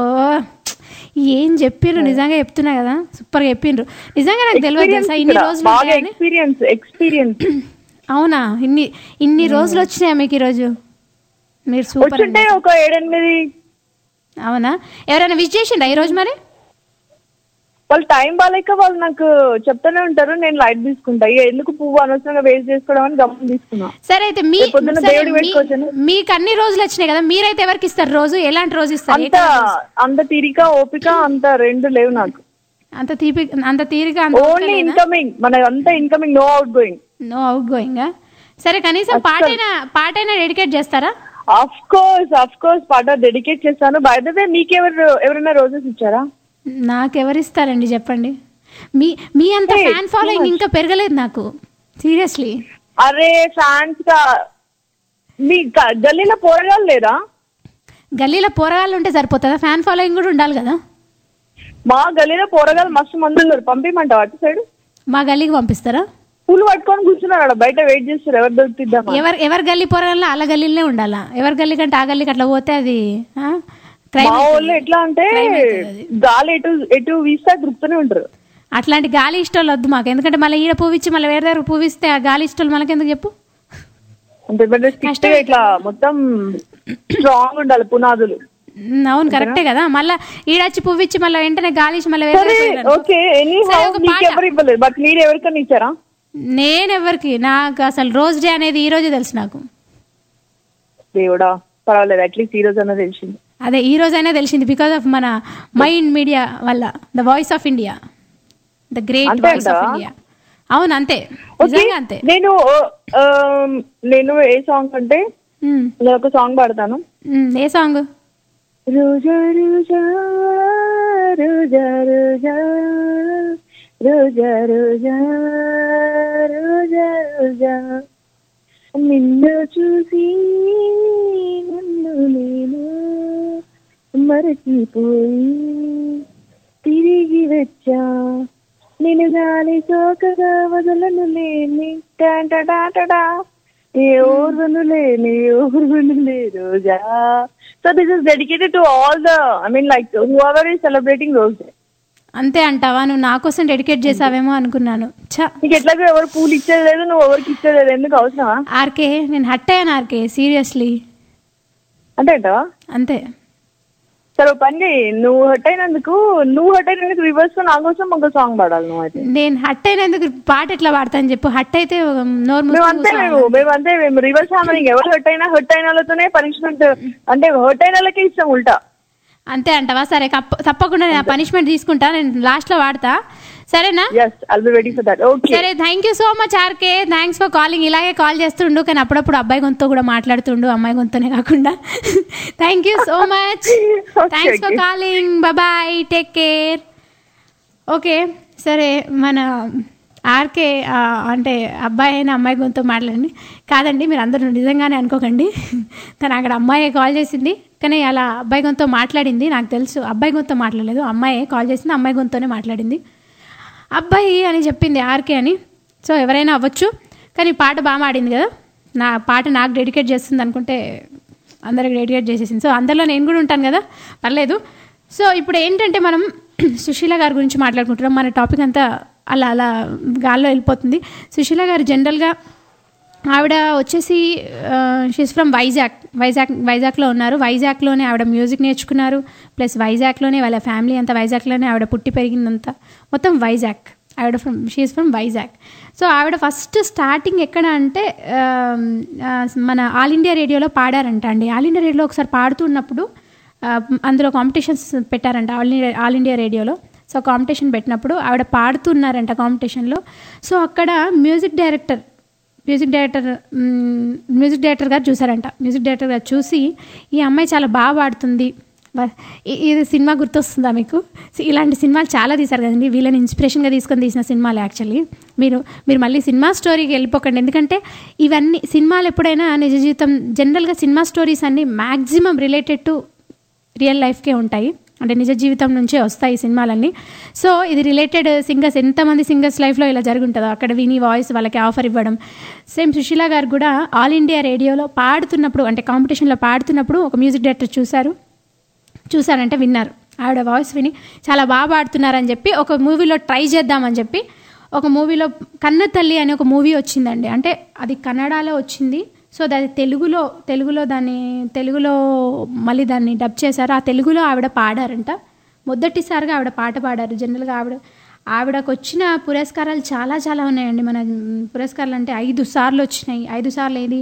ఏం చెప్పిండ్రు నిజంగా చెప్తున్నా కదా సూపర్ గా చెప్పిండ్రు నిజంగా నాకు తెలియదు తెలుసా ఇన్ని రోజులు బాగా ఉంటాయని? ఎక్స్పీరియన్స్ ఎక్స్పీరియన్స్ అవునా ఇన్ని ఇన్ని రోజులు వచ్చినాయా మీకు ఈరోజు మీరు సూపర్ వచ్చుంటే ఒక ఏడెనిమిది అవునా ఎవరైనా విజ్ చేసిండ్రా ఈరోజు మరి వాళ్ళు టైం బాగాలేక వాళ్ళు నాకు చెప్తూనే ఉంటారు నేను లైట్ తీసుకుంటా ఇక ఎందుకు పువ్వు అనవసరంగా వేస్ట్ చేసుకోవడం అని గమనం తీసుకున్నా సరే అయితే మీ రేపు పొద్దున్న సరే, దేవుడికి మీ- పెట్టుకోవచ్చని. మీకు అన్ని రోజులు వచ్చినాయి కదా మీరైతే ఎవరికి ఇస్తారు రోజు ఎలాంటి రోజు ఇస్తారు ఏ అంత కలర్ రోజు? అంత తీరిక ఓపిక అంత రెండు లేవు నాకు అంత తీపి అంత తీరిక అంత ఓన్లీ ఇన్కమింగ్ మన అంతా incoming no outgoing no outgoing సరే కనీసం పాటైనా పాటైనా డెడికేట్ చేస్తారా అఫ్ కోర్స్ అఫ్ కోర్స్ పాట డెడికేట్ చేస్తాను బై ద వే మీకెవరు ఎవరైనా రోజెస్ ఇచ్చారా నాకెవరు ఇస్తారండి చెప్పండి మీ మీ అంత Hey, ఫ్యాన్ ఫాలోయింగ్ ఇంకా పెరగలేదు నాకు సీరియస్లీ అరే ఫ్యాన్స్ గా మీ గ- గల్లీలో పోరగాళ్ళు లేరా గల్లీలో పోరగాళ్ళు ఉంటే సరిపోతుందా ఫ్యాన్ ఫాలోయింగ్ కూడా ఉండాలి కదా మా గల్లీలో పోరగాళ్ళు మస్తు మంది ఉన్నారు పంపిమంటావు అటు సైడ్ మా గల్లీకి పంపిస్తారా పూలు పట్టుకొని కూర్చున్నారు ఆడ బయట వెయిట్ చేస్తారు ఎవరు దొరుకుతుందామా ఎవరు ఎవరి గల్లీ పోరగాళ్ళు అలా గల్లీలోనే ఉండాలా ఎవరి గల్లీ కంటే ఆ గల్లీకి అట్లా పోతే అది ఆ? Crime మా అవుతుంది. వాళ్ళు ఎట్లా అంటే Crime అవుతుంది అది. గాలి ఎటు ఎటు వీస్తే దొరుకుతూనే ఉంటారు అట్లాంటి గాలి ఇష్టాలు వద్దు మాకు ఎందుకంటే మళ్ళీ ఈడ పువ్విచ్చి మళ్ళీ వేరే దగ్గర పువ్విస్తే ఆ గాలి ఇష్టాలు మనకెందుకు చెప్పు అంతే పెద్ద స్ట్రిక్ట్ గా ఇట్లా మొత్తం స్ట్రాంగ్ ఉండాలి పునాదులు ఉమ్, అవును కరెక్టే కదా మళ్ళీ ఈడొచ్చి పువ్విచ్చి మళ్ళీ వెంటనే గాలి ఇచ్చి మళ్ళీ వేరే సరే దగ్గర పోయారు అనుకో. ఓకే ఎనీ సరే, హౌ ఒక మీకు పాట. ఎవరు ఇవ్వలేదు బట్ మీరు ఎవరికైనా ఇచ్చారా నేను ఎవరికి నాకు అసలు రోజ్ డే అనేది ఈ రోజే తెలుసు నాకు దేవుడా పర్వాలేదు అట్లీస్ట్ ఈ రోజు అన్నది తెలిసింది అదే ఈ రోజైనా తెలిసింది బికాస్ ఆఫ్ మన మైండ్ మీడియా వల్ల the voice of India the great అంతే వాయిస్ ఆఫ్ అంటావా? ఇండియా అవును అంతే ఓకే నిజంగా అంతే నేను ఆ, నేను ఏ సాంగ్ అంటే మ్మ్. నేను ఒక సాంగ్ పాడతాను మ్మ్. ఏ సాంగ్ రోజా రోజా రోజా రోజా రోజా రోజా రోజా రోజా నిన్ను చూసి నన్ను నేను మరచిపోయి తిరిగి వచ్చా నేను గాలి సోకగా వదలను లేని టాటా ఏ ఓర్వను లేని ఓర్వను లే రోజా so this is dedicated to all the I mean like whoever is celebrating rose day అంతే అంటావా నువ్వు నా కోసం డెడికేట్ చేసావేమో అనుకున్నాను ఛ నీకు ఎట్లాగో ఎవరు పూలు ఇచ్చేది లేదు నువ్వు ఎవరికి ఇచ్చేది లేదు ఎందుకు అవసరమా ఆర్కే నేను హట్ అయ్యాను ఆర్కే సీరియస్లీ అంటే అంటావా అంతే సరే ఓ పని చేయి నువ్వు హట్ అయినందుకు నువ్వు హట్ అయినందుకు రివర్స్ నా కోసం ఒక సాంగ్ పాడాలి నువ్వు అయితే నేను హట్ అయినందుకు పాట ఎట్లా పాడతాను చెప్పు హట్ అయితే నోరు మేము మూసుకొని అంతే మేము కూర్చోవాలి. మేము అంతే మేము రివర్స్ హామరింగ్ ఎవరు హట్ అయినా హట్ అయిన వాళ్ళతోనే పనిష్మెంట్ అంటే హట్ అయిన వాళ్ళకే ఇష్టం ఉల్టా అంతే అంటావా సరే కప్ప- తప్పకుండా నేను పనిష్మెంట్ తీసుకుంటా నేను లాస్ట్ లో వాడతా సరేనా yes I'll be waiting for that okay సరే thank you so much RK thanks for calling ఇలాగే కాల్ చేస్తుండు కానీ అప్పుడప్పుడు అబ్బాయి గొంతు కూడా మాట్లాడుతుండు అమ్మాయి గొంతునే కాకుండా thank you so much Okay, thanks for okay. Calling bye take care okay సరే మన ఆర్కే ఆ, అంటే అబ్బాయి అయినా అమ్మాయి గొంతు మాట్లాడండి కాదండి మీరు అందరూ నిజంగానే అనుకోకండి తను అక్కడ అమ్మాయి కాల్ చేసింది కానీ అలా అబ్బాయి గొంతు మాట్లాడింది నాకు తెలుసు అబ్బాయి గొంతు మాట్లాడలేదు అమ్మాయి కాల్ చేసింది అమ్మాయి గొంతునే మాట్లాడింది అబ్బాయి అని చెప్పింది ఆర్కే అని సో ఎవరైనా అవ్వచ్చు కానీ పాట బాగా ఆడింది కదా నా పాట నాకు డెడికేట్ చేస్తుంది అనుకుంటే అందరికి డెడికేట్ చేసేసింది సో అందరిలో నేను కూడా ఉంటాను కదా పర్లేదు సో ఇప్పుడు ఏంటంటే మనం సుశీల గారి గురించి మాట్లాడుకుంటున్నాం మన టాపిక్ అంతా అలా అలా గాల్లో వెళ్ళిపోతుంది సుశీల గారు జనరల్గా ఆవిడ వచ్చేసి షీస్ ఫ్రమ్ వైజాగ్ వైజాగ్ వైజాగ్లో ఉన్నారు వైజాగ్లోనే ఆవిడ మ్యూజిక్ నేర్చుకున్నారు ప్లస్ వైజాగ్లోనే వాళ్ళ ఫ్యామిలీ అంతా వైజాగ్లోనే ఆవిడ పుట్టి పెరిగిందంతా మొత్తం వైజాగ్ ఆవిడ from she is from Vizag so ఆవిడ ఫస్ట్ స్టార్టింగ్ ఎక్కడ అంటే ఆ, ఆ, మన ఆల్ ఇండియా రేడియోలో పాడారంట అండి ఆల్ ఇండియా రేడియోలో ఒకసారి పాడుతున్నప్పుడు ఆ, అందులో కాంపిటీషన్స్ పెట్టారంట ఆల్ ఇండియా ఆల్ ఇండియా రేడియోలో సో కాంపిటీషన్ పెట్టినప్పుడు ఆవిడ పాడుతున్నారంట కాంపిటీషన్లో సో అక్కడ music director music director hmm, music director గారు చూసారంట మ్యూజిక్ డైరెక్టర్ గారు చూసి ఈ అమ్మాయి చాలా బాగా పాడుతుంది బ- ఇ- ఇది సినిమా గుర్తొస్తుందా మీకు సి- ఇలాంటి సినిమాలు చాలా తీశారు కదండి వీళ్ళని ఇన్స్పిరేషన్గా తీసుకొని తీసిన సినిమాలు యాక్చువల్లీ మీరు మీరు మళ్ళీ సినిమా స్టోరీకి వెళ్ళిపోకండి ఎందుకంటే ఇవన్నీ సినిమాలు ఎప్పుడైనా నిజ జీవితం జనరల్గా సినిమా స్టోరీస్ అన్ని మ్యాక్సిమం రిలేటెడ్ టు రియల్ లైఫ్కే ఉంటాయి అంటే నిజ జీవితం నుంచే వస్తాయి ఈ సినిమాలన్నీ సో ఇది రిలేటెడ్ సింగర్స్ ఎంతమంది సింగర్స్ లైఫ్లో ఇలా జరుగుంటుందో అక్కడ విని వాయిస్ వాళ్ళకి ఆఫర్ ఇవ్వడం సేమ్ సుశీల గారు కూడా ఆల్ ఇండియా రేడియోలో పాడుతున్నప్పుడు అంటే కాంపిటీషన్లో పాడుతున్నప్పుడు ఒక మ్యూజిక్ డైరెక్టర్ చూశారు చూసారంటే విన్నారు ఆవిడ వాయిస్ విని చాలా బాగా పాడుతున్నారని చెప్పి ఒక మూవీలో ట్రై చేద్దామని చెప్పి ఒక మూవీలో కన్న తల్లి అనే ఒక మూవీ వచ్చిందండి అంటే అది కన్నడలో వచ్చింది సో అది తెలుగులో తెలుగులో దాన్ని తెలుగులో మళ్ళీ దాన్ని డబ్ చేశారు ఆ తెలుగులో ఆవిడ పాడారంట మొదటిసారిగా ఆవిడ పాట పాడారు జనరల్గా ఆవిడ ఆవిడకు వచ్చిన పురస్కారాలు చాలా చాలా ఉన్నాయండి మన మ్, పురస్కారాలు అంటే ఐదు సార్లు వచ్చినాయి ఐదు సార్లు ఏది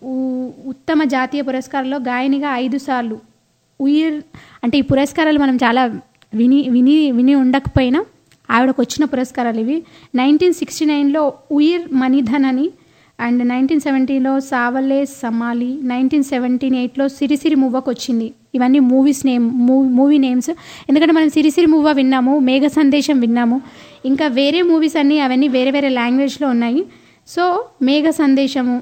ఉ- ఉత్తమ జాతీయ పురస్కారంలో గాయనిగా ఐదు సార్లు ఉయిర్ అంటే ఈ పురస్కారాలు మనం చాలా విని విని విని ఉండకపోయినా ఆవిడకు వచ్చిన పురస్కారాలు ఇవి నైన్టీన్ సిక్స్టీ నైన్లో ఉయిర్ మణిధన్ అని అండ్ నైన్టీన్ సెవెంటీలో సావలే సమాలి నైన్టీన్ సెవెంటీన్ ఎయిట్లో సిరిసిరి మువ్వకు వచ్చింది ఇవన్నీ మూవీస్ నేమ్ మూవీ నేమ్స్ ఎందుకంటే మనం సిరిసిరి మువ్వ విన్నాము మేఘ సందేశం విన్నాము ఇంకా వేరే మూవీస్ అన్నీ అవన్నీ వేరే వేరే లాంగ్వేజ్లో ఉన్నాయి సో మేఘ సందేశము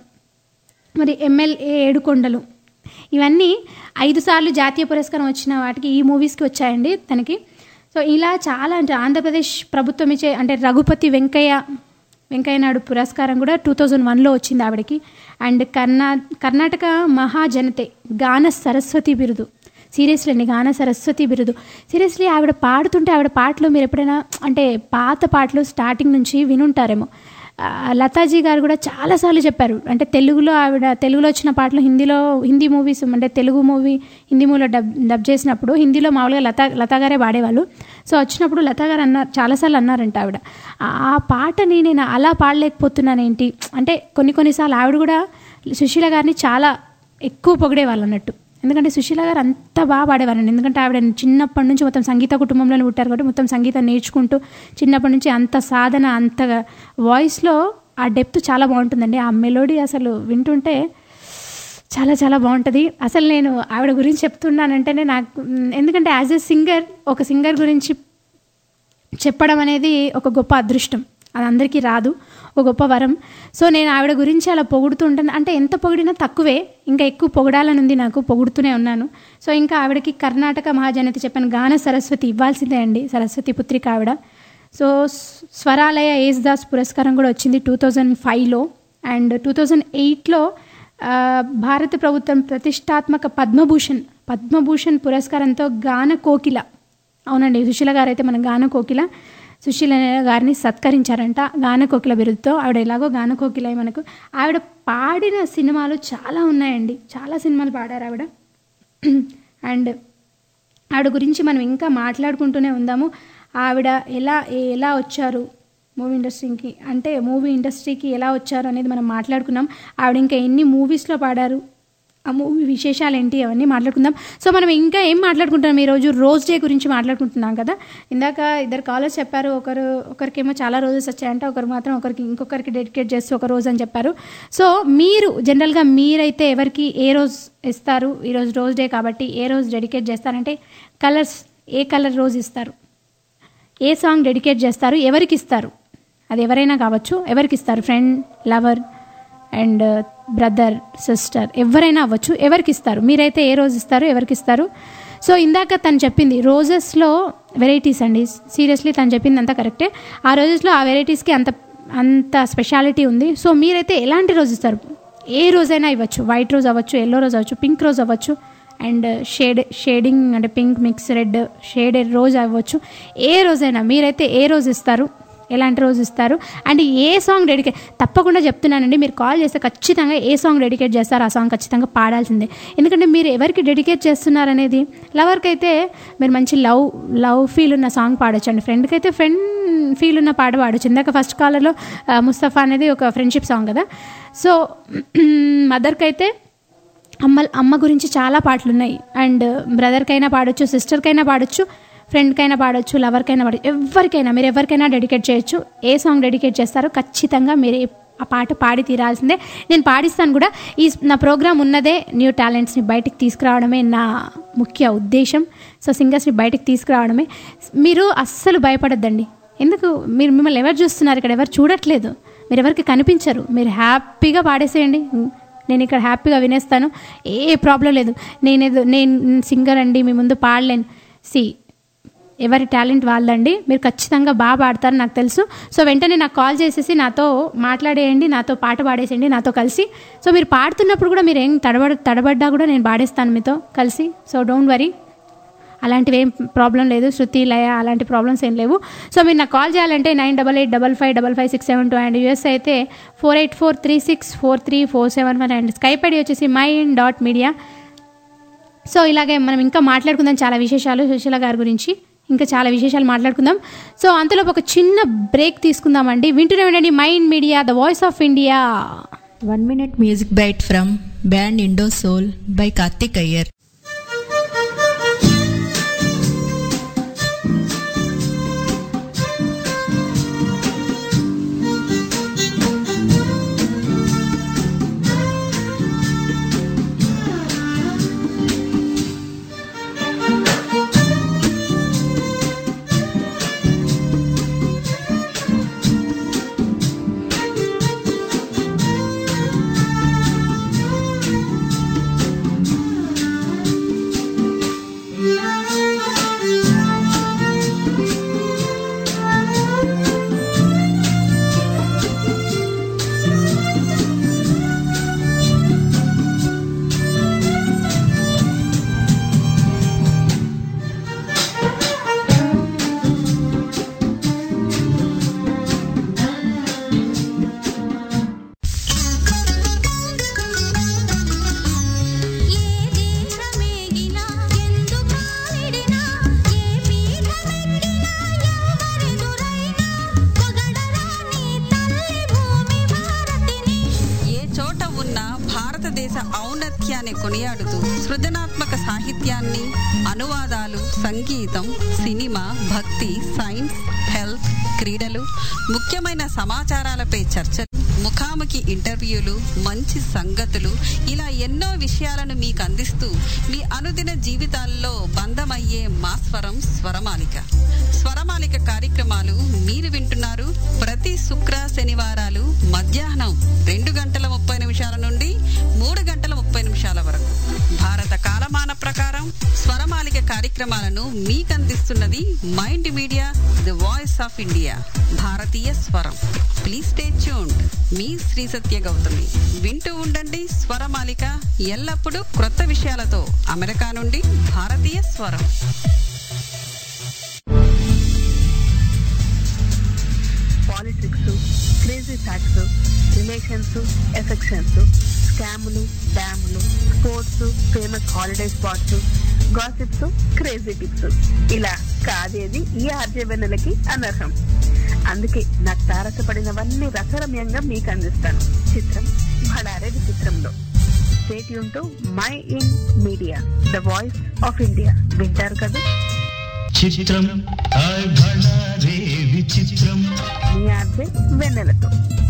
మరి ఎమ్మెల్యే ఏడుకొండలు ఇవన్నీ ఐదు సార్లు జాతీయ పురస్కారం వచ్చిన వాటికి ఈ మూవీస్కి వచ్చాయండి తనకి సో ఇలా చాలా అంటే ఆంధ్రప్రదేశ్ ప్రభుత్వం ఇచ్చే అంటే రఘుపతి వెంకయ్య వెంకయ్య నాయుడు పురస్కారం కూడా టూ థౌజండ్ వన్లో వచ్చింది ఆవిడకి అండ్ కర్ణా కర్ణాటక మహాజనతే గాన సరస్వతి బిరుదు సీరియస్లీ అండి గాన సరస్వతి బిరుదు సీరియస్లీ ఆవిడ పాడుతుంటే ఆవిడ పాటలు మీరు ఎప్పుడైనా అంటే పాత పాటలు స్టార్టింగ్ నుంచి వినుంటారేమో ఆ, లతాజీ గారు కూడా చాలాసార్లు చెప్పారు అంటే తెలుగులో ఆవిడ తెలుగులో వచ్చిన పాటలు హిందీలో హిందీ మూవీస్ అంటే తెలుగు మూవీ హిందీ మూవీలో డబ్ డబ్ చేసినప్పుడు హిందీలో మామూలుగా లతా లతా గారే పాడేవాళ్ళు సో వచ్చినప్పుడు లతా గారు అన్నారు చాలాసార్లు అన్నారంట ఆవిడ ఆ ఆ పాటని నేను అలా పాడలేకపోతున్నాను ఏంటి అంటే కొన్ని కొన్నిసార్లు ఆవిడ కూడా సుశీల గారిని చాలా ఎక్కువ పొగిడేవాళ్ళు అన్నట్టు ఎందుకంటే సుశీల గారు అంత బాగా పాడేవారండి ఎందుకంటే ఆవిడ చిన్నప్పటి నుంచి మొత్తం సంగీత కుటుంబంలోనే పుట్టారు కాబట్టి మొత్తం సంగీతం నేర్చుకుంటూ చిన్నప్పటి నుంచి అంత సాధన అంత వాయిస్లో ఆ డెప్త్ చాలా బాగుంటుందండి ఆ మెలోడీ అసలు వింటుంటే చాలా చాలా బాగుంటుంది అసలు నేను ఆవిడ గురించి చెప్తున్నానంటేనే నాకు మ్, ఎందుకంటే యాజ్ ఎ సింగర్ ఒక సింగర్ గురించి చెప్పడం అనేది ఒక గొప్ప అదృష్టం అది అందరికీ రాదు ఒక గొప్ప వరం సో నేను ఆవిడ గురించి అలా పొగుడుతూ ఉంటాను అంటే ఎంత పొగిడినా తక్కువే ఇంకా ఎక్కువ పొగడాలని ఉంది నాకు పొగుడుతూనే ఉన్నాను సో ఇంకా ఆవిడకి కర్ణాటక మహాజనతి చెప్పాను గాన సరస్వతి ఇవ్వాల్సిందే అండి సరస్వతి పుత్రిక ఆవిడ సో స్- స్వరాలయ ఏజ్ దాస్ పురస్కారం కూడా వచ్చింది టూ థౌజండ్ ఫైవ్లో అండ్ టూ థౌజండ్ ఎయిట్లో భారత ప్రభుత్వం ప్రతిష్టాత్మక పద్మభూషణ్ పద్మభూషణ్ పురస్కారంతో గాన కోకిల అవునండి సుశీల గారు అయితే మన గాన కోకిల సుశీల గారిని సత్కరించారంట గాన కోకిల బిరుదుతో ఆవిడ ఎలాగో గాన కోకిల మనకు ఆవిడ పాడిన సినిమాలు చాలా ఉన్నాయండి చాలా సినిమాలు పాడారు ఆవిడ అండ్ ఆవిడ గురించి మనం ఇంకా మాట్లాడుకుంటూనే ఉందాము ఆవిడ ఎలా ఎలా వచ్చారు మూవీ ఇండస్ట్రీకి అంటే మూవీ ఇండస్ట్రీకి ఎలా వచ్చారు అనేది మనం మాట్లాడుకున్నాం ఆవిడ ఇంకా ఎన్ని మూవీస్లో పాడారు ఆ మూవీ విశేషాలు ఏంటి అవన్నీ మాట్లాడుకుందాం సో మనం ఇంకా ఏం మాట్లాడుకుంటున్నాం ఈరోజు రోజ్ డే గురించి మాట్లాడుకుంటున్నాం కదా ఇందాక ఇద్దరు కాలర్స్ చెప్పారు ఒకరు ఒకరికేమో చాలా రోజెస్ వచ్చాయంటే ఒకరు మాత్రం ఒకరికి ఇంకొకరికి డెడికేట్ చేస్తూ ఒక రోజు అని చెప్పారు సో మీరు జనరల్గా మీరైతే ఎవరికి ఏ రోజు ఇస్తారు ఈరోజు రోజ్ డే కాబట్టి ఏ రోజు డెడికేట్ చేస్తారంటే కలర్స్ ఏ కలర్ రోజు ఇస్తారు ఏ సాంగ్ డెడికేట్ చేస్తారు ఎవరికి ఇస్తారు అది ఎవరైనా కావచ్చు ఎవరికి ఇస్తారు friend lover and brother sister ఎవరైనా అవ్వచ్చు ఎవరికి ఇస్తారు మీరైతే ఏ రోజు ఇస్తారు ఎవరికి ఇస్తారు సో ఇందాక తను చెప్పింది రోజెస్లో వెరైటీస్ అండి సీరియస్లీ తను చెప్పింది అంతా కరెక్టే ఆ రోజెస్లో ఆ వెరైటీస్కి అంత అంత స్పెషాలిటీ ఉంది సో మీరైతే ఎలాంటి రోజు ఇస్తారు ఏ రోజైనా ఇవ్వచ్చు వైట్ రోజ్ అవ్వచ్చు ఎల్లో రోజ్ అవ్వచ్చు పింక్ రోజ్ అవ్వచ్చు అండ్ షేడ్ షేడింగ్ అంటే pink mix red shaded rose అవ్వచ్చు ఏ రోజైనా మీరైతే ఏ రోజు ఇస్తారు ఎలాంటి రోజు ఇస్తారు అండ్ ఏ సాంగ్ డెడికేట్ తప్పకుండా చెప్తున్నానండి మీరు కాల్ చేస్తే ఖచ్చితంగా ఏ సాంగ్ డెడికేట్ చేస్తారు ఆ సాంగ్ ఖచ్చితంగా పాడాల్సిందే ఎందుకంటే మీరు ఎవరికి డెడికేట్ చేస్తున్నారు అనేది లవర్కి అయితే మీరు మంచి లవ్ లవ్ ఫీల్ ఉన్న సాంగ్ పాడొచ్చు అండి ఫ్రెండ్కి అయితే ఫ్రెండ్ ఫీల్ ఉన్న పాట పాడొచ్చు ఇందాక ఫస్ట్ కాలర్లో ముస్తఫా అనేది ఒక ఫ్రెండ్షిప్ సాంగ్ కదా సో మదర్కి అయితే అమ్మ అమ్మ గురించి చాలా పాటలు ఉన్నాయి అండ్ బ్రదర్కైనా పాడొచ్చు సిస్టర్కైనా పాడొచ్చు ఫ్రెండ్కైనా పాడొచ్చు లవర్కైనా పాడొచ్చు ఎవరికైనా మీరు ఎవరికైనా డెడికేట్ చేయొచ్చు ఏ సాంగ్ డెడికేట్ చేస్తారో ఖచ్చితంగా మీరు ఆ పాట పాడి తీరాల్సిందే నేను పాడిస్తాను కూడా ఈ నా ప్రోగ్రామ్ ఉన్నదే న్యూ టాలెంట్స్ని బయటికి తీసుకురావడమే నా ముఖ్య ఉద్దేశం సో సింగర్స్ని బయటికి తీసుకురావడమే మీరు అస్సలు భయపడద్దండి ఎందుకు మీరు మిమ్మల్ని ఎవరు చూస్తున్నారు ఇక్కడ ఎవరు చూడట్లేదు మీరు ఎవరికి కనిపించరు మీరు హ్యాపీగా పాడేసేయండి నేను ఇక్కడ హ్యాపీగా వినేస్తాను ఏ ప్రాబ్లం లేదు నేనేదో నేను సింగర్ అండి మీ ముందు పాడలేను సి ఎవరి టాలెంట్ వాళ్ళండి మీరు ఖచ్చితంగా బాగా పాడతారు నాకు తెలుసు సో వెంటనే నాకు కాల్ చేసేసి నాతో మాట్లాడేయండి నాతో పాట పాడేసేయండి నాతో కలిసి సో మీరు పాడుతున్నప్పుడు కూడా మీరు ఏం తడబడ తడబడ్డా కూడా నేను పాడేస్తాను మీతో కలిసి సో డోంట్ వరీ అలాంటివి ఏం ప్రాబ్లం లేదు శృతి లయ అలాంటి ప్రాబ్లమ్స్ ఏం లేవు సో మీరు నాకు కాల్ చేయాలంటే nine double eight double five double five six seven two and US అయితే four eight four three six four three four seven one and Skype ID వచ్చేసి మైన్ డాట్ మీడియా సో ఇలాగే మనం ఇంకా మాట్లాడుకుందాం చాలా విశేషాలు సుశీల గారి గురించి ఇంకా చాలా విశేషాలు మాట్లాడుకుందాం సో అంతలో ఒక చిన్న బ్రేక్ తీసుకుందామండి వింటూనే ఉండండి mind media the voice of India One minute music bite from band Indo Soul by Karthik Iyer. Thank కొనియాడుతూ సృజనాత్మక సాహిత్యాన్ని అనువాదాలు సంగీతం సినిమా భక్తి సైన్స్ హెల్త్ క్రీడలు ముఖ్యమైన సమాచారాలపై చర్చలు ముఖాముఖి ఇంటర్వ్యూలు మంచి సంగతులు ఇలా ఎన్నో విషయాలను మీకు అందిస్తూ మీ అనుదిన జీవితాల్లో బంధమయ్యే మా స్వరం స్వరమాలిక స్వరమాలిక కార్యక్రమాలు మీరు వింటున్నారు ప్రతి శుక్ర శనివారాలు మధ్యాహ్నం రెండు గంటల ముప్పై నిమిషాల నుండి మూడు గంటల ముప్పై నిమిషాల వరకు భారత కాలమాన ప్రకారం స్వరమాలిక కార్యక్రమాలను మీకు అందిస్తున్నది mind media the voice of India భారతీయ స్వరం ప్లీజ్ స్టే ట్యూన్డ్ మీ శ్రీ సత్య గౌతమి వింటూ ఉండండి స్వరమాలిక ఎల్లప్పుడూ క్రొత్త విషయాలతో అమెరికా నుండి భారతీయ స్వరం politics crazy facts relations affections స్కాములు డ్యాములు sports famous holiday spots gossips crazy tips ఇలా కాదేది ఈ ఆర్జవెన్నెలకి అనర్హం అందుకే నాకు తారసపడినవన్నీ రసరమ్యంగా మీకు అందిస్తాను చిత్రం భడారే విచిత్రంలో stay tuned to mind media the voice of India వింటారు కదా చిత్రం హాయ్ భళా రే విచిత్రం మీ ఆర్జే వెన్నెలతో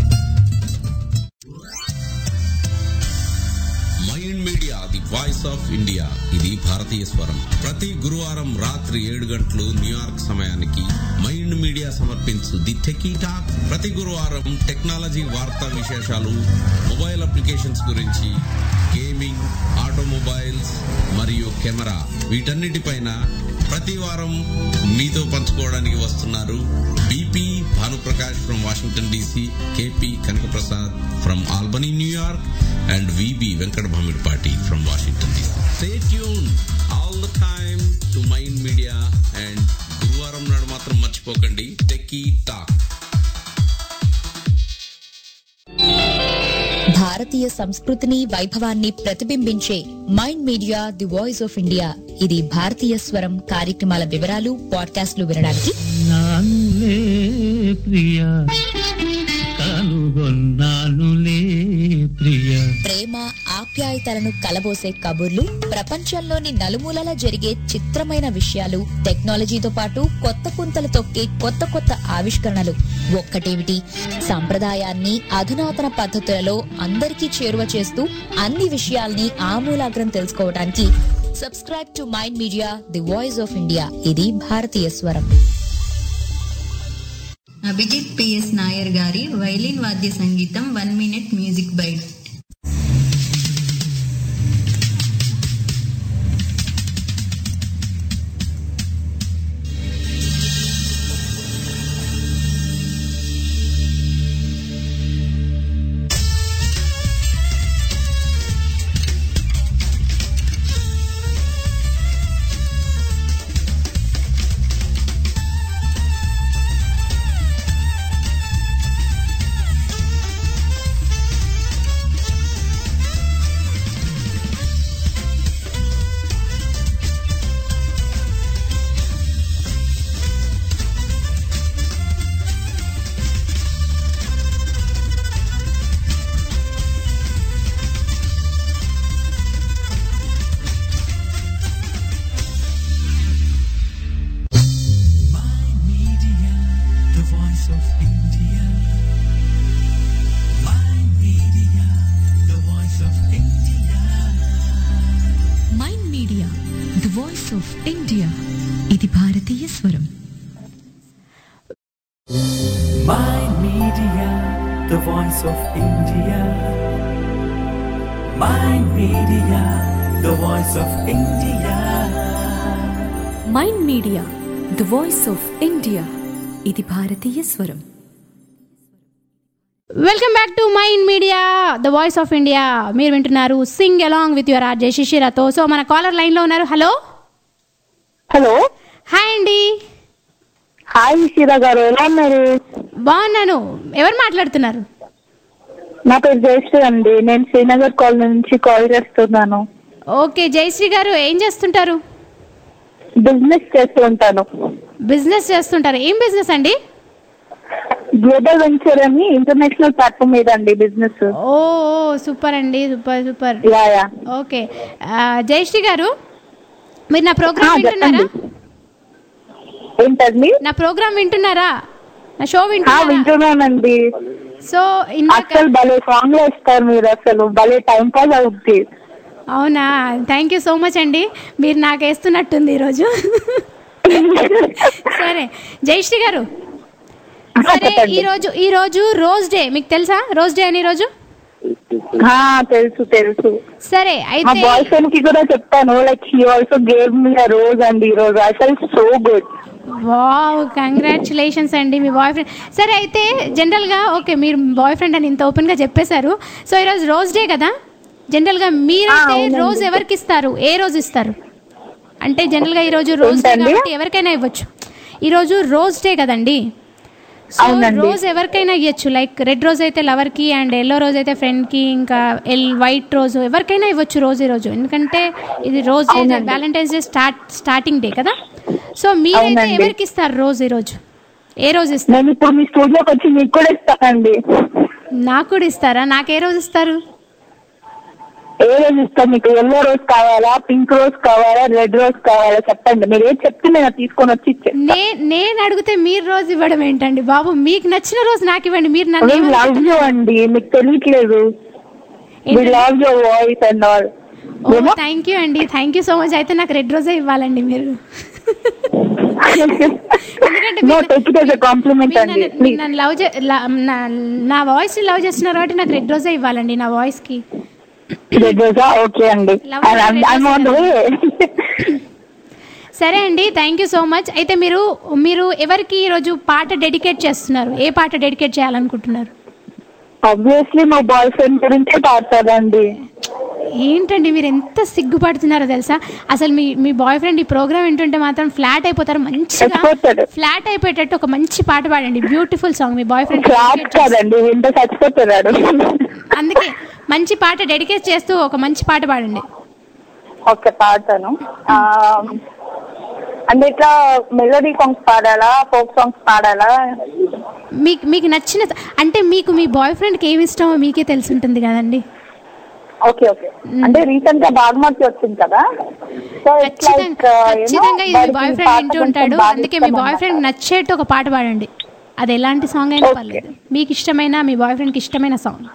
mind media the voice of India ఇది భారతీయ స్వరం ప్రతి గురువారం రాత్రి ఏడు గంటలు న్యూయార్క్ సమయానికి మైండ్ మీడియా సమర్పించు ది టెకీ టాక్ ప్రతి గురువారం టెక్నాలజీ వార్తా విశేషాలు మొబైల్ అప్లికేషన్స్ గురించి గేమింగ్ ఆటోమొబైల్స్ మరియు కెమెరా వీటన్నిటిపైన ప్రతి వారం మీతో పంచుకోవడానికి వస్తున్నారు BP Bhanuprakash from Washington DC KP Kanakaprasad from Albany New York and VB Venkata Bhamidipati from Washington DC stay tune all the time to mind media and గురువారం నాడు మాత్రం మర్చిపోకండి టెక్కీ టాక్ భారతీయ సంస్కృతిని వైభవాన్ని ప్రతిబింబించే mind media the voice of India ఇది భారతీయ స్వరం కార్యక్రమాల వివరాలు పాడ్కాస్ట్లు వినడానికి నానులే ప్రియ కనుగొన్నానులే ప్రియ ప్రేమ ఆప్యాయతలను కలబోసే కబుర్లు ప్రపంచంలోని నలుమూలలా జరిగే చిత్రమైన విషయాలు టెక్నాలజీతో పాటు కొత్త పుంతలు తొక్కే కొత్త కొత్త ఆవిష్కరణలు ఒక్కటేమిటి సంప్రదాయాన్ని అధునాతన పద్ధతులలో అందరికీ చేరువ చేస్తూ అన్ని విషయాల్ని ఆమూలాగ్రం తెలుసుకోవడానికి subscribe to mind media the voice of India ఇది భారతీయ స్వరం అభిజిత్ పిఎస్ నాయర్ గారి వైలిన్ వాద్య సంగీతం one minute music bite Media, the voice of India. My media, the voice of India. Mind media the voice of India ఇది భారతీయ స్వరం My media, the voice of India. My media, the voice of India. Mind media the voice of India ఇది భారతీయ స్వరం welcome back to mind media the voice of India మీరు వింటున్నారు sing along with your RJ శిశిరతో so మన caller లైన్లో ఉన్నారు hello hello hi అండి హాయ్ షీరా గారు ఎలా ఉన్నారు బాగున్నాను ఎవరు మాట్లాడుతున్నారు నా పేరు జయశ్రీ అండి నేను శ్రీనగర్ కాలనీ నుంచి కాల్ చేస్తున్నాను ఓకే జయశ్రీ గారు ఏం చేస్తుంటారు బిజినెస్ చేస్తూ ఉంటాను బిజినెస్ చేస్తుంటారు ఏం బిజినెస్ అండి గ్లోబల్ వెంచర్ అని ఇంటర్నేషనల్ ప్లాట్ఫామ్ మీద అండి బిజినెస్ ఓ ఓ, సూపర్ అండి super super ya ya okay ఆ, జయశ్రీ గారు మీరు నా ప్రోగ్రామ్ ఆ, వింటున్నారా చెప్పండి. ఏంటండి నా ప్రోగ్రామ్ వింటున్నారా నా షో ఆ, వింటున్నారా వింటున్నానండి సో ఇందాక అసలు భలే సాంగ్ వేస్తారు మీరు అసలు భలే టైం పాస్ అవుద్ది అవునా థ్యాంక్ యూ సో మచ్ అండి మీరు నాకు వేస్తున్నట్టుంది ఈరోజు సరే జయశ్రీ గారు సరే ఈ రోజు ఈ రోజు రోజ్ డే మీకు తెలుసా రోజ్ డే అని రోజు ఆ, తెలుసు తెలుసు సరే మా అయితే బాయ్ ఫ్రెండ్ కి కూడా చెప్తాను like he also gave me rose అండి ఈ రోజు అసలు సో గుడ్ వావ్ కంగ్రాచులేషన్స్ అండి మీ బాయ్ ఫ్రెండ్ సరే అయితే జనరల్గా ఓకే మీరు బాయ్ ఫ్రెండ్ అని ఇంత ఓపెన్గా చెప్పేశారు సో ఈరోజు రోజ్ డే కదా జనరల్గా మీరైతే రోజు ఎవరికి ఇస్తారు ఏ రోజు ఇస్తారు అంటే జనరల్గా ఈరోజు రోజ్ డే ఏంటండి? కాబట్టి ఎవరికైనా ఇవ్వచ్చు ఈరోజు రోజ్ డే కదండి సో అవునండి. రోజ్ ఎవరికైనా ఇవ్వచ్చు లైక్ రెడ్ రోజ్ అయితే లవర్కి అండ్ ఎల్లో రోజ్ అయితే ఫ్రెండ్కి ఇంకా ఎల్ వైట్ రోజు ఎవరికైనా ఇవ్వచ్చు రోజు ఈ రోజు ఎందుకంటే ఇది రోజ్ డే అవునండి. Valentine's day start starting day కదా సో మీరైతే అవునండి. ఎవరికి ఇస్తారు రోజు ఈ రోజు ఏ రోజు ఇస్తారు నేను ఇప్పుడు మీ స్టూడియోకి వచ్చి మీకు కూడా ఇస్తానండి నాకు కూడా ఇస్తారా నాకు ఏ రోజు ఇస్తారు ఏ రోజు ఇస్తాను మీకు ఎల్లో రోజ్ కావాలా పింక్ రోజ్ కావాలా రెడ్ రోజ్ కావాలా చెప్పండి మీరు ఏది చెప్తే నేను అది తీసుకొని వచ్చి ఇచ్చేస్తాను నే నేను అడిగితే మీరు రోజు ఇవ్వడం ఏంటండి బాబు మీకు నచ్చిన రోజు నాకు ఇవ్వండి మీరు నన్ను We ఏమని- love you అండి మీకు తెలియట్లేదు వి ఏంటండి? Love your voice and all oh thank you అండి థ్యాంక్ యూ సో మచ్ అయితే నాకు రెడ్ రోజే ఇవ్వాలండి మీరు ఎందుకంటే నో మీరు- take it as a compliment మీరు అండి నన్ను- మీరు నన్ను లవ్ చే ల- నా- నా వాయిస్ లవ్ చేస్తున్నారు కాబట్టి నాకు రెడ్ రోజే ఇవ్వాలండి నా వాయిస్ కి రెడ్ రోజా ఓకే అండి Love you, red I'm on the way సరే అండి థ్యాంక్ యూ సో మచ్ అయితే మీరు మీరు ఎవరికి ఈరోజు పాట డెడికేట్ చేస్తున్నారు ఏ పాట డెడికేట్ చేయాలనుకుంటున్నారు ఆబ్వియస్లీ మా బాయ్ ఫ్రెండ్ గురించే పాడతారండి ఏంటండి మీరు ఎంత సిగ్గుపడుతున్నారో తెలుసా అసలు మీ మీ బాయ్ ఫ్రెండ్ ఈ ప్రోగ్రామ్ వింటుంటే మాత్రం ఫ్లాట్ అయిపోతారు మంచిగా చచ్చిపోతాడు. ఫ్లాట్ అయిపోయేటట్టు ఒక మంచి పాట పాడండి బ్యూటిఫుల్ సాంగ్ మీ బాయ్ ఫ్రెండ్ క్లాస్ కాదండి వింటే చచ్చిపోతున్నాడు అందుకే మంచి పాట డెడికేట్ చేస్తూ ఒక మంచి పాట పాడండి ఓకే పాడతాను ఆ, అంటే ఇట్లా మెలోడీ సాంగ్స్ పాడాలా ఫోక్ సాంగ్స్ పాడాలా మీకు మీకు నచ్చిన అంటే మీకు మీ బాయ్ ఫ్రెండ్కి ఏమి ఇష్టమో మీకే తెలిసి ఉంటుంది కదండి ఓకే ఓకే అంటే రీసెంట్ గా బాగ్మతి వచ్చింది కదా సో ఇట్స్ లైక్ ఖచ్చితంగా ఇది మీ బాయ్ ఫ్రెండ్ వింటూ ఉంటాడు అందుకే మీ బాయ్ ఫ్రెండ్ నచ్చేట్టు ఒక పాట పాడండి అది ఎలాంటి సాంగ్ అయినా పర్లేదు మీకు ఇష్టమైన మీ బాయ్ ఫ్రెండ్కి ఇష్టమైన సాంగ్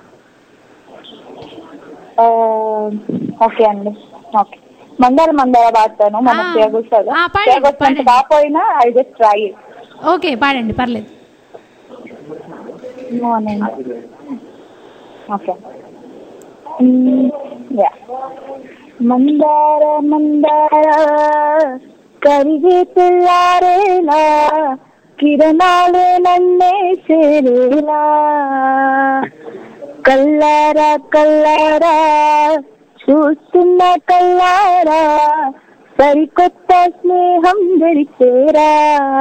ఓకే అండి ఓకే మందార మందార పాడతాను మన ఆ, చేయగొస్తాను ఆ, పాడండి, పాడండి. కాకపోయినా ఐ జస్ట్ ట్రై ఓకే పాడండి పర్లేదు మార్నింగ్ ఓకే యా మందార మందార కరిగే తెల్లారేలా కిరణాలే నన్నే చేరేలా కల్లారా కల్లారా చూస్తున్న కల్లారా సరికొత్త స్నేహం దొరికేరా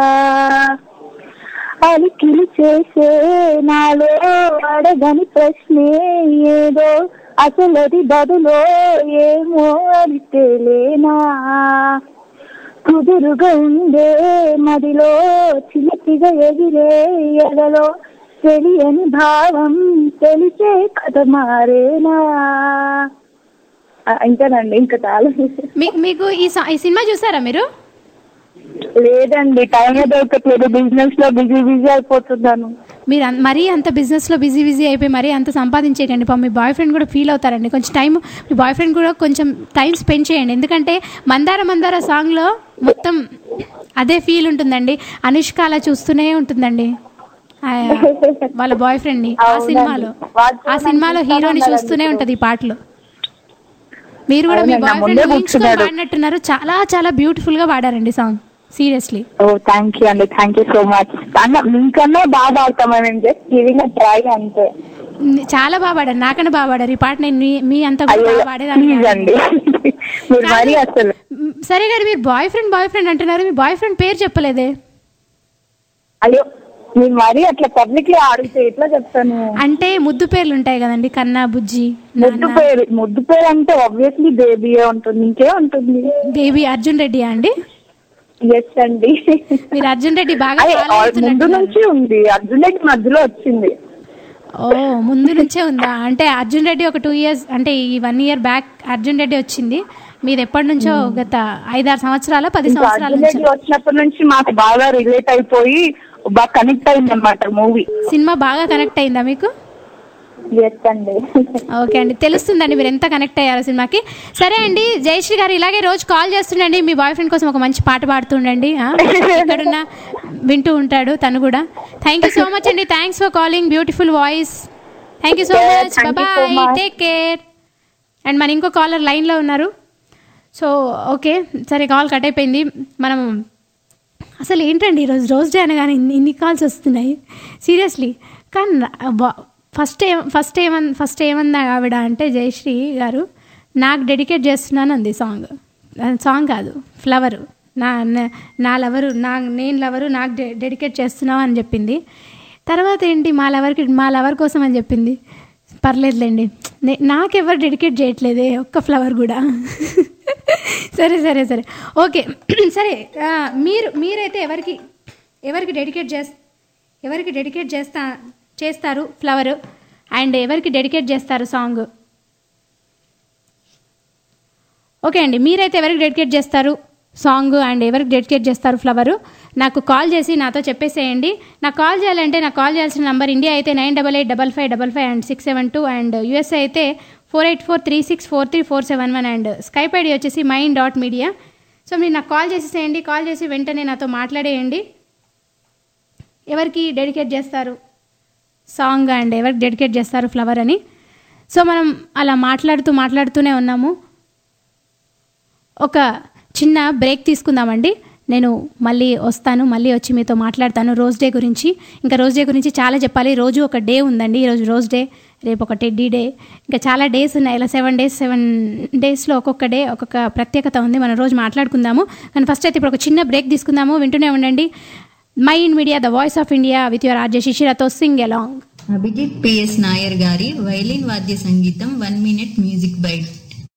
అలికిలి చేసే నాలో అడగని ప్రశ్నే ఏదో అసలది బదులో ఏమో అని తేలేనా కుదురుగా ఉండే మదిలో చిలిపిగా ఎగిరే ఎదలో తెలియని భావం తెలిసే కథ మారేనా ఆ, ఇంకానండి ఇంకా చాలా మీకు మీకు ఈ సా- ఈ సినిమా చూసారా మీరు లేదండి టైం దొరకట్లేదు బిజినెస్ లో బిజీ బిజీ అయిపోతున్నాను మీరు అన్- మరీ అంత బిజినెస్లో బిజీ బిజీ అయిపోయి మరీ అంత సంపాదించేయండి పాపం మీ బాయ్ ఫ్రెండ్ కూడా ఫీల్ అవుతారండి కొంచెం టైం మీ బాయ్ ఫ్రెండ్ కూడా కొంచెం టైం స్పెండ్ చేయండి ఎందుకంటే మందార మందార సాంగ్లో మొత్తం అదే ఫీల్ ఉంటుందండి అనుష్క అలా చూస్తూనే ఉంటుందండి ఆ, వాళ్ళ బాయ్ ఫ్రెండ్ని ఆ అవునండి. సినిమాలో వాడు ఆ సినిమాలో చూడడానికి హీరోని చూస్తానే చూస్తూనే ఉన్నాడండి ఉంటుంది ఈ పాటలో మీరు కూడా మీ అవునండి, బాయ్ నా ముందే ఫ్రెండ్ ఊహించుకొని కూర్చున్నాడు. పాడినట్టున్నారు చాలా చాలా బ్యూటిఫుల్గా పాడారండి song seriously oh thank you అండి థ్యాంక్ యూ సో మచ్ అన్న మీకన్నా బాగా పాడతామని జస్ట్ గివింగ్ ట్రై అంతే చాలా బాగా పాడారు నాకన్నా బాగా పాడారు ఈ పాట నేను మీ- మీ అంత కూడా అయ్యో బాగా పాడేదాన్ని ప్లీజ్ కాదు. అండి మీరు మరీ అసలు మ్, సరే గారు మీరు బాయ్ ఫ్రెండ్ బాయ్ ఫ్రెండ్ అంటున్నారు మీ బాయ్ ఫ్రెండ్ పేరు చెప్పలేదే అయ్యో మీరు మరీ అట్లా పబ్లిక్ లో ఆడితే ఎట్లా చెప్తాను అంటే ముద్దు పేర్లు ఉంటాయి కదండి కన్నా బుజ్జి ముద్దు పేరు ముద్దు పేరు అంటే ఆబ్వియస్లీ బేబీ ఉంటుంది ఇంకే ఉంటుంది బేబీ అర్జున్ రెడ్డి అండి ఎస్ అండి మీరు అర్జున్ రెడ్డి బాగా అదే, follow ఆ- అవుతున్నట్టున్నారు. ముందు నుంచి ఉంది అర్జున్ రెడ్డి మధ్యలో వచ్చింది ఓ ముందు నుంచే ఉందా అంటే అర్జున్ రెడ్డి ఒక టూ ఇయర్స్ అంటే ఈ one year back Arjun Reddy వచ్చింది మీది ఎప్పటి నుంచో గత ఐదారు సంవత్సరాల పది ఇంకా సంవత్సరాల అర్జున్ రెడ్డి నుంచి వచ్చినప్పటి నుంచి మాకు బాగా రిలేట్ అయిపోయి బాగా కనెక్ట్ అయింది అనమాట మూవీ సినిమా బాగా కనెక్ట్ అయిందా మీకు ఎస్ అండి ఓకే అండి తెలుస్తుందండి మీరు ఎంత కనెక్ట్ అయ్యారో సినిమాకి సరే అండి జయశ్రీ గారు ఇలాగే రోజు కాల్ చేస్తుండండి మీ బాయ్ ఫ్రెండ్ కోసం ఒక మంచి పాట పాడుతుండండి ఆ? ఎక్కడున్నా వింటూ ఉంటాడు తను కూడా థ్యాంక్ యూ సో మచ్ అండి thanks for calling beautiful voice thank you so Yeah, much thank you so bye much. Take care and మన ఇంకో కాలర్ లైన్లో ఉన్నారు సో ఓకే సరే కాల్ కట్ అయిపోయింది మనం అసలు ఏంటండి ఈరోజు రోజ్ డే అనగానే ఇన్ని ఇన్ని కాల్స్ వస్తున్నాయి సీరియస్లీ కానీ ఫస్ట్ ఏ ఫస్ట్ ఏమన్ ఫస్ట్ ఏమందా ఆవిడ అంటే జయశ్రీ గారు నాకు డెడికేట్ చేస్తున్నాను అంది సాంగ్ సాంగ్ కాదు ఫ్లవరు నా నా- నా లవరు నా నేను లవరు నాకు డె డెడికేట్ చేస్తున్నావు అని చెప్పింది తర్వాత ఏంటి మా లవర్కి మా లవర్ కోసం అని చెప్పింది పర్లేదులేండి నే- నాకెవరు డెడికేట్ చేయట్లేదే ఒక్క ఫ్లవర్ కూడా సరే సరే సరే ఓకే సరే ఆ, మీరు మీరైతే ఎవరికి ఎవరికి డెడికేట్ చేస్ ఎవరికి డెడికేట్ చేస్తా చేస్తారు ఫ్లవర్ అండ్ ఎవరికి డెడికేట్ చేస్తారు సాంగ్ ఓకే అండి మీరైతే ఎవరికి డెడికేట్ చేస్తారు సాంగ్ అండ్ ఎవరికి డెడికేట్ చేస్తారు ఫ్లవరు నాకు కాల్ చేసి నాతో చెప్పేసేయండి నాకు కాల్ చేయాలంటే నాకు కాల్ చేయాల్సిన నంబర్ ఇండియా అయితే nine double eight double five double five and six seven two and USA అయితే four eight four three six four three four seven one and Skype ID వచ్చేసి మైన్ డాట్ మీడియా సో మీరు నాకు call చేసేసేయండి call చేసి వెంటనే నాతో మాట్లాడేయండి ఎవరికి dedicate చేస్తారు సాంగ్ అండ్ ఎవరికి డెడికేట్ చేస్తారు ఫ్లవర్ అని సో మనం అలా మాట్లాడుతూ మాట్లాడుతూనే ఉన్నాము ఒక చిన్న బ్రేక్ తీసుకుందామండి నేను మళ్ళీ వస్తాను మళ్ళీ వచ్చి మీతో మాట్లాడతాను రోజ్ డే గురించి ఇంకా రోజ్ డే గురించి చాలా చెప్పాలి రోజు ఒక డే ఉందండి ఈరోజు రోజ్ డే రేపు ఒక టెడ్డీ డే ఇంకా చాలా డేస్ ఉన్నాయి ఇలా సెవెన్ డేస్ సెవెన్ డేస్లో ఒక్కొక్క డే ఒక్కొక్క ప్రత్యేకత ఉంది మనం రోజు మాట్లాడుకుందాము కానీ ఫస్ట్ అయితే ఇప్పుడు ఒక చిన్న బ్రేక్ తీసుకుందాము వింటూనే ఉండండి mind media the voice of India with your RJ శిశిరతో sing along Abhijit PS Nair గారి వైలిన్ వాద్య సంగీతం one minute music byte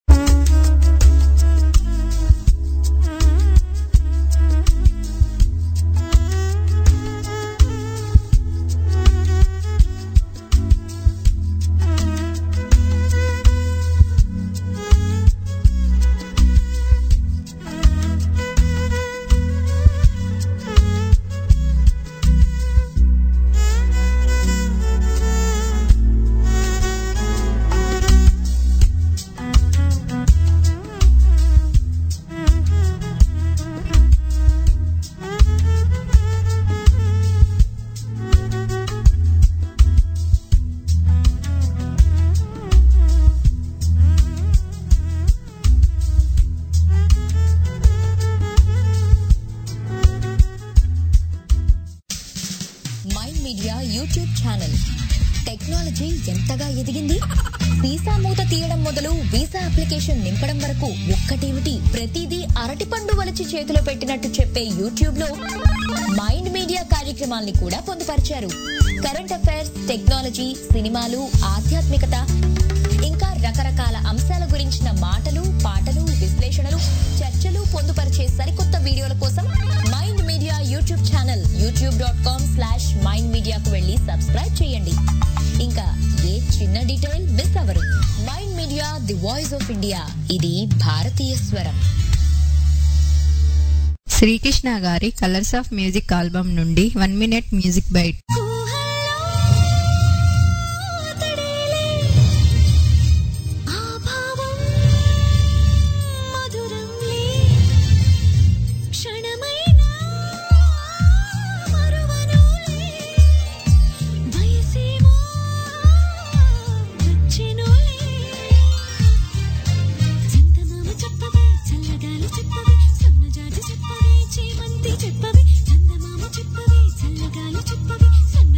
mind media YouTube channel technology ఎంతగా ఎదిగింది వీసా మూత తీయడం మొదలు వీసా అప్లికేషన్ నింపడం వరకు ఒక్కటేమిటి ప్రతిదీ అరటిపండు వలిచి చేతిలో పెట్టినట్టు చెప్పే యూట్యూబ్ లో మైండ్ మీడియా కార్యక్రమాల్ని కూడా పొందుపరిచారు కరెంట్ అఫైర్స్ టెక్నాలజీ సినిమాలు ఆధ్యాత్మికత ఇంకా రకరకాల అంశాల గురించిన మాటలు పాటలు విశ్లేషణలు చర్చలు పొందుపరిచే సరికొత్త వీడియోల కోసం mind media YouTube channel YouTube dot com slash mind మీడియాకు వెళ్ళి సబ్స్క్రైబ్ చేయండి ఇంకా ఏ చిన్న డీటెయిల్ మిస్ అవ్వరు mind media the voice of India ఇది భారతీయ స్వరం శ్రీకృష్ణ గారి కలర్స్ ఆఫ్ మ్యూజిక్ ఆల్బమ్ నుండి వన్ మినిట్ మ్యూజిక్ బైట్ చెప్పవి చందమామ చెప్పవి చల్లగాలి చెప్పవి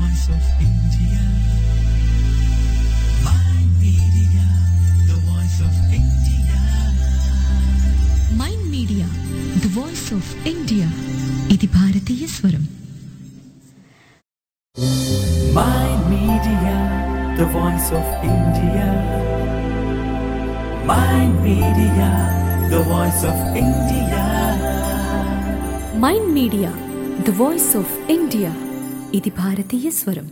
voice of India. My media, the voice of India. Mind media the voice of India ఇది భారతీయ స్వరం My media, the voice of India. My media, the voice of India. Mind media the voice of India ఇది భారతీయ స్వరం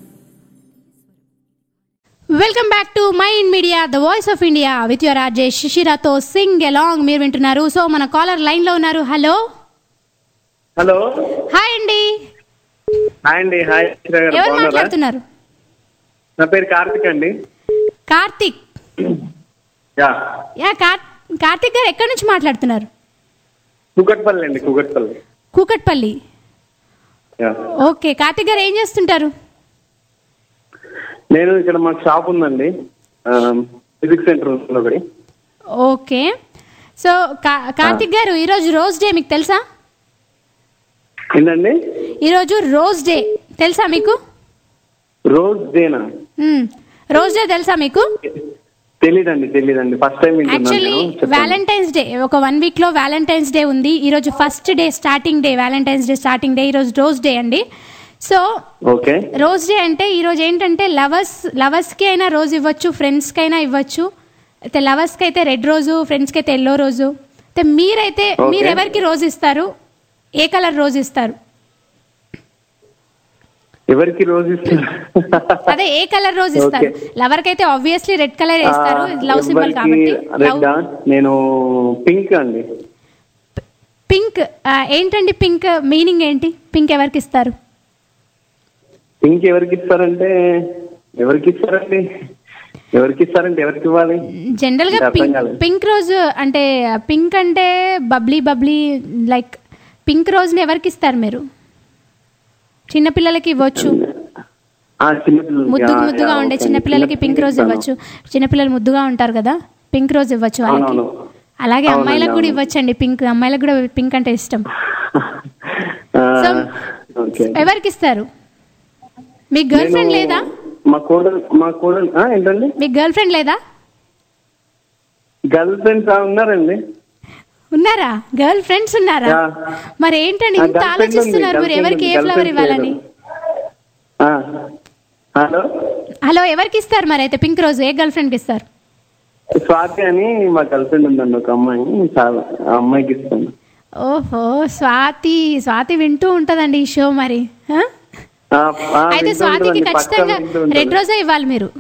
welcome back to mind media the voice of India with your RJ శిశిరాతో Singh along మీరు వింటున్నారు so మన caller line లో ఉన్నారు hello hello hi అండి హాయ్ అండి హాయ్ చిత్ర గారు ఎవరు బాగున్నారా మాట్లాడుతున్నారు నా పేరు కార్తిక్ అండి కార్తిక్ యా యా కార్ కార్తిక్ గారు ఎక్కడి నుంచి మాట్లాడుతున్నారు కుకట్పల్లి అండి కుకట్పల్లి కూకట్పల్లి యా ఓకే కార్తిక్ గారు ఏం చేస్తుంటారు నేను ఇక్కడ మాకు షాప్ ఉందండి ఫిజిక్స్ సెంటర్ ఉంది ఒకటి ఓకే సో కా- కార్తిక్ గారు ఈరోజు రోజ్ డే మీకు తెలుసా ఏంటండి ఈరోజు రోజ్ డే తెలుసా మీకు రోజ్ డేనా మ్మ్. రోజ్ డే తెలుసా మీకు తెలీదండి తెలీదండి ఫస్ట్ టైం వింటున్నాను యాక్చువల్లీ నేను. చెప్పండి. వ్యాలంటైన్స్ డే ఒక వన్ వీక్ లో వ్యాలంటైన్స్ డే ఉంది ఈ రోజు first day starting day valentine's day starting day ఈ రోజు రోజ్ డే అండి సో ఓకే రోజ్ డే అంటే ఈ రోజు ఏంటంటే లవర్స్ లవర్స్ కి అయినా రోజు ఇవ్వచ్చు ఫ్రెండ్స్ కి అయినా ఇవ్వచ్చు అయితే లవర్స్ కి అయితే రెడ్ రోజు ఫ్రెండ్స్ కి అయితే ఎల్లో రోజు అయితే మీరైతే Okay. మీరు ఎవరికి రోజు ఇస్తారు ఏ కలర్ రోజు ఇస్తారు ఎవరికి రోజు ఇస్తున్నారు అదే ఏ కలర్ రోజు ఇస్తారు Okay. లవర్ కి అయితే ఆబ్వియస్లీ రెడ్ కలర్ ఇస్తారు లవ్ సింబల్ కాబట్టి లవ్ రెడ్ నేను పింక్ అండి పింక్ ఆ, ఏంటండి పింక్ మీనింగ్ ఏంటి పింక్ ఎవరికి ఇస్తారు పింక్ ఎవరికి ఇస్తారంటే ఎవరికి ఇస్తారండి ఎవరికి ఇస్తారంటే ఎవరికి ఇవ్వాలి జనరల్ గా అర్థం పింక్ కాలేదు. పింక్ రోజు అంటే పింక్ అంటే బబ్లీ బబ్లీ లైక్ పింక్ రోజుని ఎవరికి ఇస్తారు మీరు చిన్నపిల్లలకి ఇవ్వచ్చు ఆ, చిన్నపిల్లలకి. ముద్దు ఆ, ముద్దుగా యా, ఉండే ఓకే. చిన్నపిల్లలకి పింక్ రోజు ఇస్తాను. ఇవ్వచ్చు చిన్నపిల్లలు ముద్దుగా ఉంటారు కదా పింక్ రోజు ఇవ్వచ్చు వాళ్ళకి అవునవును. అలాగే అవునండి, అమ్మాయిలకు కూడా అవును. ఇవ్వచ్చండి పింక్ అమ్మాయిలకు కూడా పింక్ అంటే ఇష్టం ఆ, సో, ఓకే ఎవరికి ఇస్తారు మీ గర్ల్ ఫ్రెండ్ నేను- లేదా మా కోడలు మా కోడలు ఆ, ఏంటండి మీ గర్ల్ ఫ్రెండ్ లేదా గర్ల్ ఫ్రెండ్స్ ఉన్నారండి ఉన్నారా గర్ల్ ఫ్రెండ్స్ ఉన్నారా యా. మరి ఏంటండి ఆ, ఇంత girlfriend ఉంది, ఆలోచిస్తున్నారు మీరు girlfriend ఎవరికి ఏ ఉంది, ఫ్లవర్ girlfriend ఇవ్వాలని ఆ, హలో హలో ఎవరికి ఇస్తారు మరి అయితే పింక్ రోజు ఏ గర్ల్ ఫ్రెండ్కి ఇస్తారు స్వాతి అని మా గర్ల్ ఫ్రెండ్ ఉందండి ఒక అమ్మాయి చాలా ఆ అమ్మాయికి ఇస్తాను ఓహో స్వాతి స్వాతి వింటూ ఉంటదండి ఈ షో మరి ఆ? ఆ, ఆ, అయితే వింటూ స్వాతికి ఉంటుందండి, పక్కా ఖచ్చితంగా వింటూ ఉంటుంది. రెడ్ రోజే ఇవ్వాలి మీరు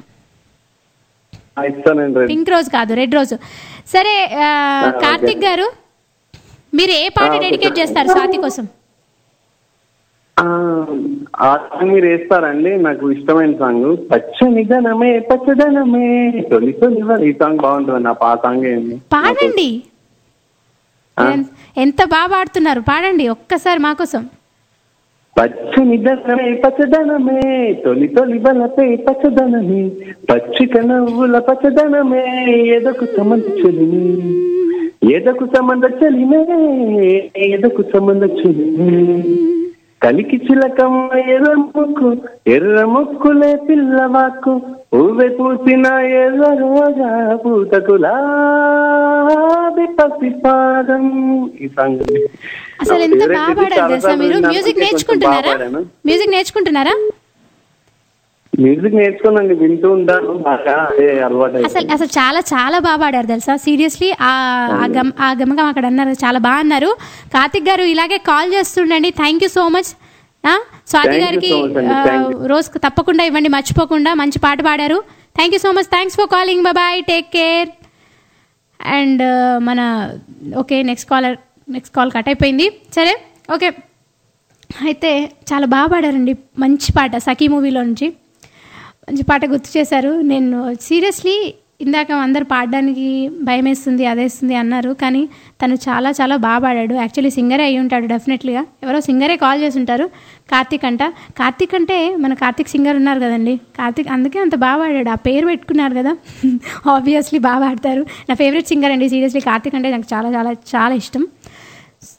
ఆ, ఇస్తానండి రేపు. పింక్ రోజు కాదు రెడ్ రోజు సరే ఆ, ఓకే. కార్తిక్ గారు మీరు ఏ పాట ఆ, ఓకే. డెడికేట్ చేస్తారు స్వాతి కోసం ఆ, ఆ సాంగ్ మీరు వేస్తారండి నాకు ఇష్టమైన సాంగ్ పచ్చని ధనమే పచ్చదనమే తొలి తొలి వ- ఈ సాంగ్ బాగుంటుంది ఆ సాంగ్ ఏంది పాడండి ఆ? ఎన్- ఎంత బాగా పాడుతున్నారు పాడండి ఒక్కసారి మా కోసం పచ్చని ధనమే పచ్చదనమే తొలి తొలి బలపే పచ్చదనమే పచ్చిక నవ్వుల పచ్చదనమే ఎదకు సంబంధ చెలిమే ఎదకు సంబంధ చెలిమే ఎదకు సంబంధ చెలిమే కలికి చిలకమ్మ ఎర్ర ముక్కు ఎర్ర ముక్కులే పిల్లవాకు ఊవె పూసిన ఎర్ర రోజా పూతకులా పసి పాదం ఈ సాంగ్ అసలు ఎంత బాగా పాడారు తెలుసా మీరు మ్యూజిక్ నేర్చుకుంటున్నారా మ్యూజిక్ నేర్చుకుంటున్నారా మ్యూజిక్ నేర్చుకోనండి వింటూ ఉంటాను బాగా అదే అలవాటు అసలు అసలు చాలా చాలా బాగా పాడారు తెలుసా సీరియస్లీ ఆ ఆ గమ్ ఆ గమకం అక్కడ అన్నారు చాలా బాగా అన్నారు కార్తిక్ గారు ఇలాగే కాల్ చేస్తుండండి thank you so much Swathi Thank you గారికి so much అండి. ఆ, Thank you. రోజు తప్పకుండా ఇవ్వండి మర్చిపోకుండా మంచి పాట పాడారు thank you so much thanks for calling bye take care and మన okay next caller next call cut అయిపోయింది సరే ఓకే అయితే చాలా బాగా పాడారండి మంచి పాట సఖీ మూవీలో నుంచి మంచి పాట గుర్తు చేశారు నేను సీరియస్లీ ఇందాక అందరు పాడడానికి భయం వేస్తుంది అదేస్తుంది అన్నారు కానీ తను చాలా చాలా బాగా పాడాడు యాక్చువల్లీ సింగరే అయి ఉంటాడు డెఫినెట్లీగా ఎవరో సింగరే కాల్ చేసి ఉంటారు కార్తీక్ అంట కార్తీక్ అంటే మన కార్తీక్ సింగర్ ఉన్నారు కదండి కార్తీక్ అందుకే అంత బాగా పాడాడు ఆ పేరు పెట్టుకున్నారు కదా ఆబ్వియస్లీ బాగా పాడతారు నా ఫేవరెట్ సింగర్ అండి సీరియస్లీ కార్తీక్ అంటే నాకు చాలా చాలా చాలా ఇష్టం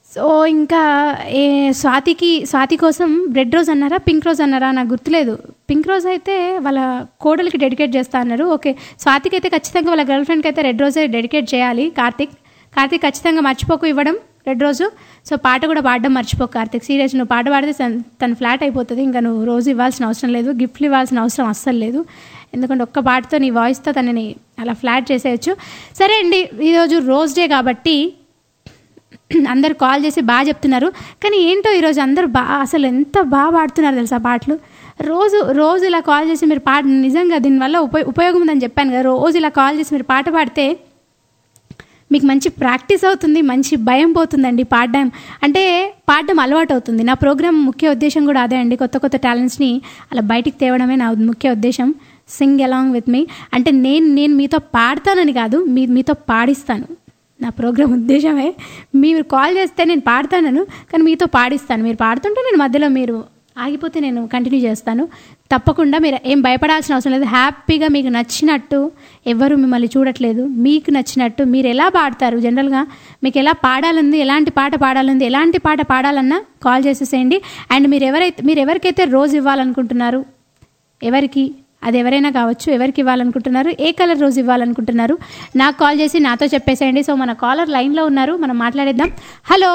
సో ఇంకా ఏ స్వాతికి స్వాతి కోసం రెడ్ రోజ్ అన్నారా పింక్ రోజ్ అన్నారా నాకు గుర్తులేదు పింక్ రోజ్ అయితే వాళ్ళ కోడలికి డెడికేట్ చేస్తా అన్నారు ఓకే స్వాతికి అయితే ఖచ్చితంగా వాళ్ళ గర్ల్ ఫ్రెండ్కి అయితే రెడ్ రోజే డెడికేట్ చేయాలి కార్తిక్ కార్తిక్ ఖచ్చితంగా మర్చిపోకు ఇవ్వడం రెడ్ రోజు సో పాట కూడా పాడడం మర్చిపోకు కార్తిక్ సీరియస్ నువ్వు పాట పాడితే తన- తను ఫ్లాట్ అయిపోతుంది ఇంకా నువ్వు రోజు ఇవ్వాల్సిన అవసరం లేదు గిఫ్ట్లు ఇవ్వాల్సిన అవసరం అస్సలు లేదు ఎందుకంటే ఒక్క పాటతో నీ వాయిస్తో తనని అలా ఫ్లాట్ చేసేయచ్చు సరే అండి ఈరోజు రోజ్ డే కాబట్టి అందరు కాల్ చేసి బాగా చెప్తున్నారు కానీ ఏంటో ఈరోజు అందరూ బాగా అసలు ఎంత బాగా పాడుతున్నారు తెలుసా పాటలు రోజు రోజు ఇలా కాల్ చేసి మీరు పాట నిజంగా దీనివల్ల ఉపయోగ ఉపయోగం ఉందని చెప్పాను కదా రోజు ఇలా కాల్ చేసి మీరు పాట పాడితే మీకు మంచి ప్రాక్టీస్ అవుతుంది మంచి భయం పోతుందండి పాడడం అంటే పాడడం అలవాటు అవుతుంది నా ప్రోగ్రామ్ ముఖ్య ఉద్దేశం కూడా అదే అండి కొత్త కొత్త టాలెంట్స్ని అలా బయటికి తేవడమే నా ముఖ్య ఉద్దేశం సింగ్ అలాంగ్ విత్ మీ అంటే నేను నేను మీతో పాడతానని కాదు మీ మీతో పాడిస్తాను నా ప్రోగ్రామ్ ఉద్దేశమే మీరు కాల్ చేస్తే నేను పాడతాను కానీ మీతో పాడిస్తాను మీరు పాడుతుంటే నేను మధ్యలో మీరు ఆగిపోతే నేను కంటిన్యూ చేస్తాను తప్పకుండా మీరు ఏం భయపడాల్సిన అవసరం లేదు హ్యాపీగా మీకు నచ్చినట్టు ఎవరు మిమ్మల్ని చూడట్లేదు మీకు నచ్చినట్టు మీరు ఎలా పాడతారు జనరల్గా మీకు ఎలా పాడాలంది ఎలాంటి పాట పాడాలంది ఎలాంటి పాట పాడాలన్నా కాల్ చేసేసేయండి అండ్ మీరు ఎవరైతే మీరు ఎవరికైతే రోజు ఇవ్వాలనుకుంటున్నారు ఎవరికి అది ఎవరైనా కావచ్చు ఎవరికి ఇవ్వాలనుకుంటున్నారు ఏ కలర్ రోజు ఇవ్వాలనుకుంటున్నారు నాకు కాల్ చేసి నాతో చెప్పేసేయండి సో మన కాలర్ లైన్లో ఉన్నారు మనం మాట్లాడేద్దాం hello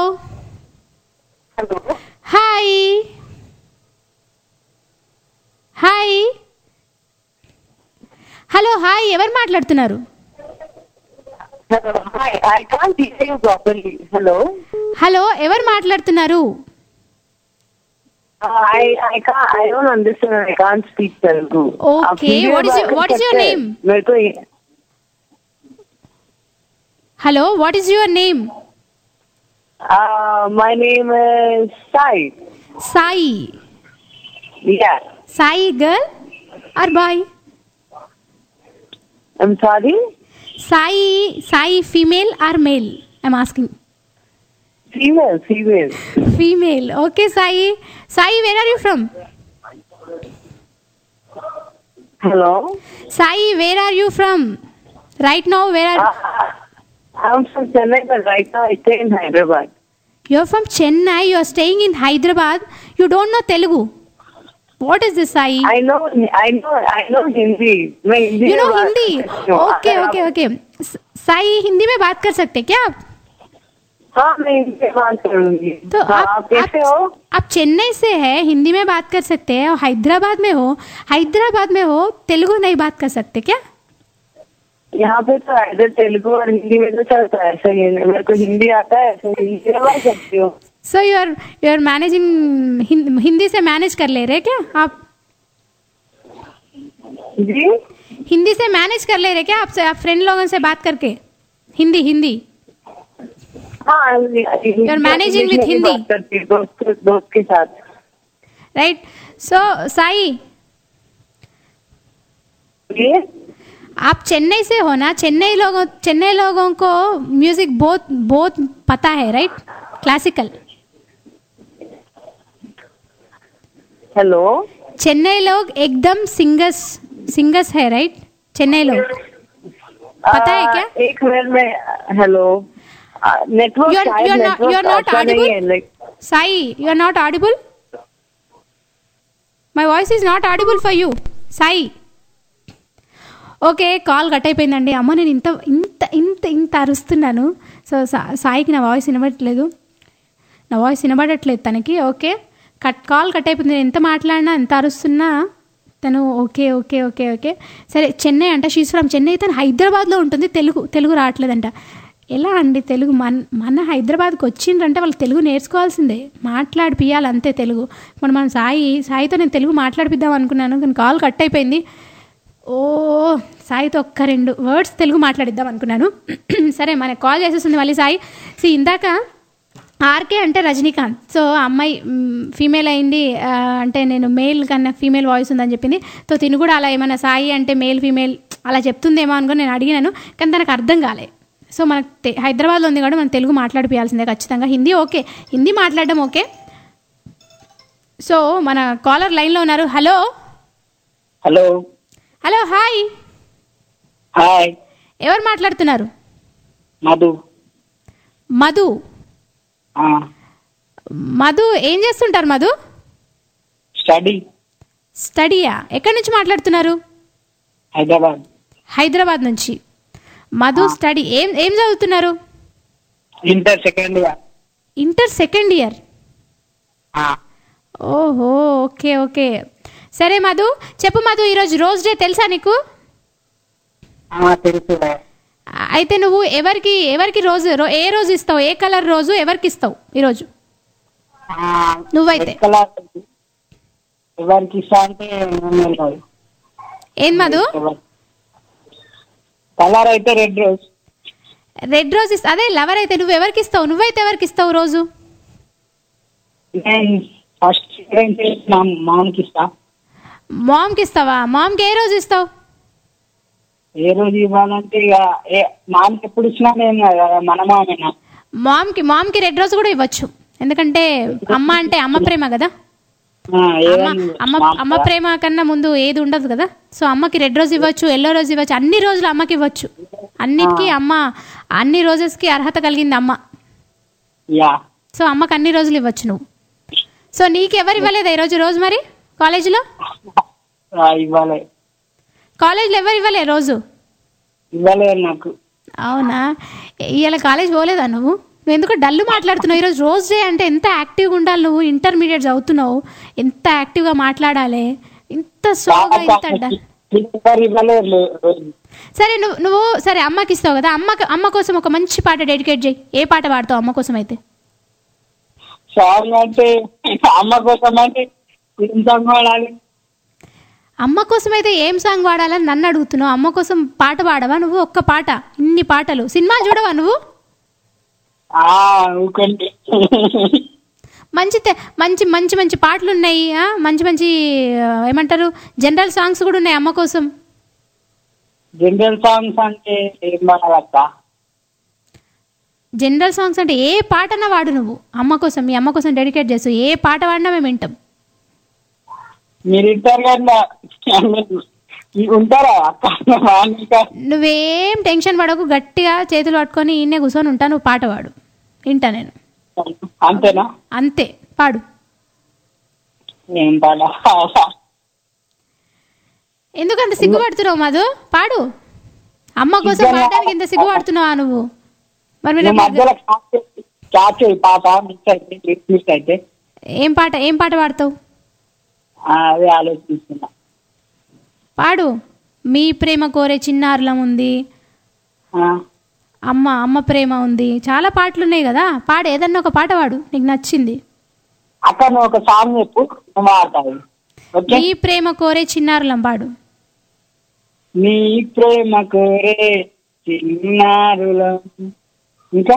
hi hi hello hi ఎవరు మాట్లాడుతున్నారు హలో హలో ఎవరు మాట్లాడుతున్నారు I I can't I don't understand. I can't speak Telugu. Okay, what is your- what is your name? मेरे को ये- hello what is your name uh, my name is Sai. Sai Yeah. Sai girl or boy I'm sorry. Sai Sai female or male I'm asking Female, female. Female okay Sai Sai where are you from Hello. Sai where are you from right now where are I'm from Chennai, but right now I stay in Hyderabad. You are from Chennai you are staying in Hyderabad you don't know Telugu what is this Sai I know, I know, I know Hindi. मैं Hindi you know में बात हिंदी करती हूँ। Okay अगर okay आप- okay Sai Hindi में बात कर सकते हैं क्या आप हाँ मैं हिंदी में बात करूंगी तो हाँ, आप आप कैसे आप, हो आप चेन्नई से है हिंदी में बात कर सकते हैं और हैदराबाद में हो हैदराबाद में हो तेलुगु नहीं बात कर सकते क्या यहाँ पे तो इधर तेलुगु और हिंदी में तो चलता है ऐसा ही है। मेरे को हिंदी आता है ऐसे हिंदी में बात करती हूँ so you are you are managing Hindi से मैनेज कर ले रहे क्या आप जी हिंदी से मैनेज कर ले रहे क्या आपसे आप फ्रेंड लोगों से बात करके हिंदी हिंदी हाँ You are managing with Hindi? बात करती हूँ दोस्त दोस्त के साथ राइट सो साई ये आप चेन्नई से हो ना चेन्नई लोगों चेन्नई लोगों को म्यूजिक बहुत बहुत पता है राइट क्लासिकल हेलो चेन्नई लोग एकदम सिंगर्स सिंगर्स है राइट चेन्नई लोग पता है क्या एक मिनट में हेलो नेटवर्क You are- शायद you are not- you are network not अच्छा नहीं है audible? Like Sai you are not audible my voice is not audible for you Sai okay call cut అయిపోయిందండి అమ్మ నేను ఇంత ఇంత ఇంత ఇంత అరుస్తున్నాను సో సా- సాయికి నా వాయిస్ వినబడట్లేదు నా వాయిస్ వినబడట్లేదు తనకి ఓకే కట్ కాల్ కట్ అయిపోయింది నేను ఎంత మాట్లాడినా ఎంత అరుస్తున్నా తను ఓకే ఓకే ఓకే ఓకే సరే చెన్నై అంట షీస్ ఫ్రమ్ చెన్నై తను హైదరాబాద్లో ఉంటుంది తెలుగు తెలుగు రావట్లేదంట ఎలా అండి తెలుగు మన మన హైదరాబాద్కి వచ్చిండ్రంటే వాళ్ళు తెలుగు నేర్చుకోవాల్సిందే మాట్లాడిపియాలి అంతే తెలుగు ఇప్పుడు మనం సాయి సాయితో నేను తెలుగు మాట్లాడిపిద్దాం అనుకున్నాను కానీ కాల్ కట్ అయిపోయింది ఓ సాయితో ఒక్క రెండు వర్డ్స్ తెలుగు మాట్లాడిద్దాం అనుకున్నాను సరే మనకి కాల్ చేసేస్తుంది మళ్ళీ సాయి సి ఇందాక ఆర్కే అంటే రజనీకాంత్ సో ఆ అమ్మాయి ఫీమేల్ అయింది ఆ, అంటే నేను మేల్ కన్నా ఫీమేల్ వాయిస్ ఉందని చెప్పింది సో తిను కూడా అలా ఏమైనా సాయి అంటే మేల్ ఫీమేల్ అలా చెప్తుందేమో అనుకుని నేను అడిగినాను కానీ తనకు అర్థం కాలే సో మనకు తె- హైదరాబాద్లో ఉంది కాబట్టి మనం తెలుగు మాట్లాడిపోయాల్సిందే ఖచ్చితంగా హిందీ ఓకే హిందీ మాట్లాడడం ఓకే సో మన కాలర్ లైన్లో ఉన్నారు hello hello hello hi hi ఎవరు మాట్లాడుతున్నారు మధు మధు మధు ఏం చేస్తుంటారు మధు స్టడీ స్టడీయా ఎక్కడి నుంచి మాట్లాడుతున్నారు హైదరాబాద్ హైదరాబాద్ నుంచి మధు స్టడీ ఏం ఏం చదువుతున్నారు inter second year inter second year ఓహో ఓకే ఓకే సరే మధు చెప్పు మధు ఈరోజు రోజ్ డే తెలుసా నీకు తెలుసు అయితే నువ్వు ఎవరికి ఎవరికి రోజు రో- ఏ రోజు ఇస్తావు ఏ కలర్ రోజు ఎవరికి ఇస్తావు ఈరోజు నువ్వైతే ఎవరికి ఇస్తా అంటే నేను కాదు. ఏం మధు కలర్ అయితే రెడ్ రోజ్ రెడ్ రోజ్ ఇస్తా అదే లవర్ అయితే నువ్వు ఎవరికి ఇస్తావు నువ్వైతే ఎవరికి ఇస్తావు రోజు నేను ఫస్ట్ మా మామకి ఇస్తా మామ్కి ఇస్తావా మామ్కి ఏ రోజు ఇస్తావు ఏ రోజు ఇవ్వాలంటే ఇక ఏ మామకి ఎప్పుడు ఇచ్చినా నేను కదా, మన మామేనా మామ్కి మామ్కి రెడ్ రోజ్ కూడా ఇవ్వచ్చు ఎందుకంటే అమ్మ అంటే అమ్మ ప్రేమ కదా ఆ, అమ్మ ఏదైనా అమ్మ అమ్మ ప్రేమ కన్నా ముందు ఏది ఉండదు కదా సో అమ్మకి రెడ్ రోజు ఇవ్వచ్చు ఎల్లో రోజు ఇవ్వచ్చు అన్ని రోజులు అమ్మకి ఇవ్వచ్చు అన్నిటికీ అమ్మ అన్ని రోజెస్కి అర్హత కలిగింది అమ్మ యా సో అమ్మకి అన్ని రోజులు ఇవ్వచ్చు నువ్వు సో నీకు ఎవరు ఇవ్వలేదా ఈరోజు రోజు మరి కాలేజీలో ఆ, ఇవ్వాలి కాలేజీలో ఎవరు ఇవ్వలే రోజు ఇవ్వలేదు నాకు అవునా ఇవాళ కాలేజ్ పోలేదా నువ్వు నువ్వు ఎందుకు డల్ మాట్లాడుతున్నావు ఈరోజు రోజ్ డే అంటే ఎంత యాక్టివ్గా ఉండాలి నువ్వు ఇంటర్మీడియట్ చదువుతున్నావు ఎంత యాక్టివ్గా మాట్లాడాలి ఇంత సోగా ఇంత డల్ ఎవరు ఇవ్వలేదు రోజు. సరే నువ్వు నువ్వు సరే అమ్మకి ఇస్తావు కదా అమ్మ అమ్మ కోసం ఒక మంచి పాట డెడికేట్ చేయి ఏ పాట పాడతావు అమ్మ కోసం అయితే సాంగ్ అంటే అమ్మ కోసం అంటే ఏం సాంగ్ పాడాలి అమ్మ కోసం అయితే ఏం సాంగ్ పాడాలని నన్ను అడుగుతున్నావు అమ్మ కోసం పాట పాడవా నువ్వు ఒక్క పాట ఇన్ని పాటలు సినిమా చూడవా నువ్వు ఆ, ఊకండి మంచి తె- మంచి మంచి మంచి పాటలు ఉన్నాయి ఆ? మంచి మంచి ఆ, ఏమంటారు జనరల్ సాంగ్స్ కూడా ఉన్నాయి అమ్మ కోసం జనరల్ సాంగ్స్ అంటే ఏం పాడాలక్క జనరల్ సాంగ్స్ అంటే ఏ పాటనా వాడు నువ్వు అమ్మ కోసం మీ అమ్మ కోసం డెడికేట్ చేసు ఏ పాట వాడినా మేము వింటాం మీరు ఇంటారు కదా ఈ ఉంటారా అక్క మామూలుగా నువ్వేం టెన్షన్ పడకు గట్టిగా చేతులు పట్టుకొని ఈయనే కూర్చొని ఉంటా నువ్వు పాట పాడు వింటా నేను అంతేనా అంతే పాడు ఏం పాడా ఎందుకంత సిగ్గుపడుతున్నావు మధు పాడు అమ్మ కోసం పాడడానికి ఎంత సిగ్గుపడుతున్నావా నువ్వు మరి మీరు నువ్వు మధ్యలో క్యాచ్ చేయి పాప మిస్ అయితే మిస్ అయితే ఏం పాట ఏం పాట పాడతావు ఆ, అదే ఆలోచిస్తున్నా పాడు మీ ప్రేమ కోరే చిన్నారులం ఉంది అమ్మ అమ్మ ప్రేమ ఉంది చాలా పాటలు ఉన్నాయి కదా పాడు ఏదన్నా ఒక పాట పాడు నీకు నచ్చింది అక్క నువ్వు ఒక సాంగ్ చెప్పు నువ్వు ఆడతావు ఓకే మీ ప్రేమ కోరే చిన్నారులం పాడు నీ ప్రేమ కోరే చిన్నారులం ఇంకా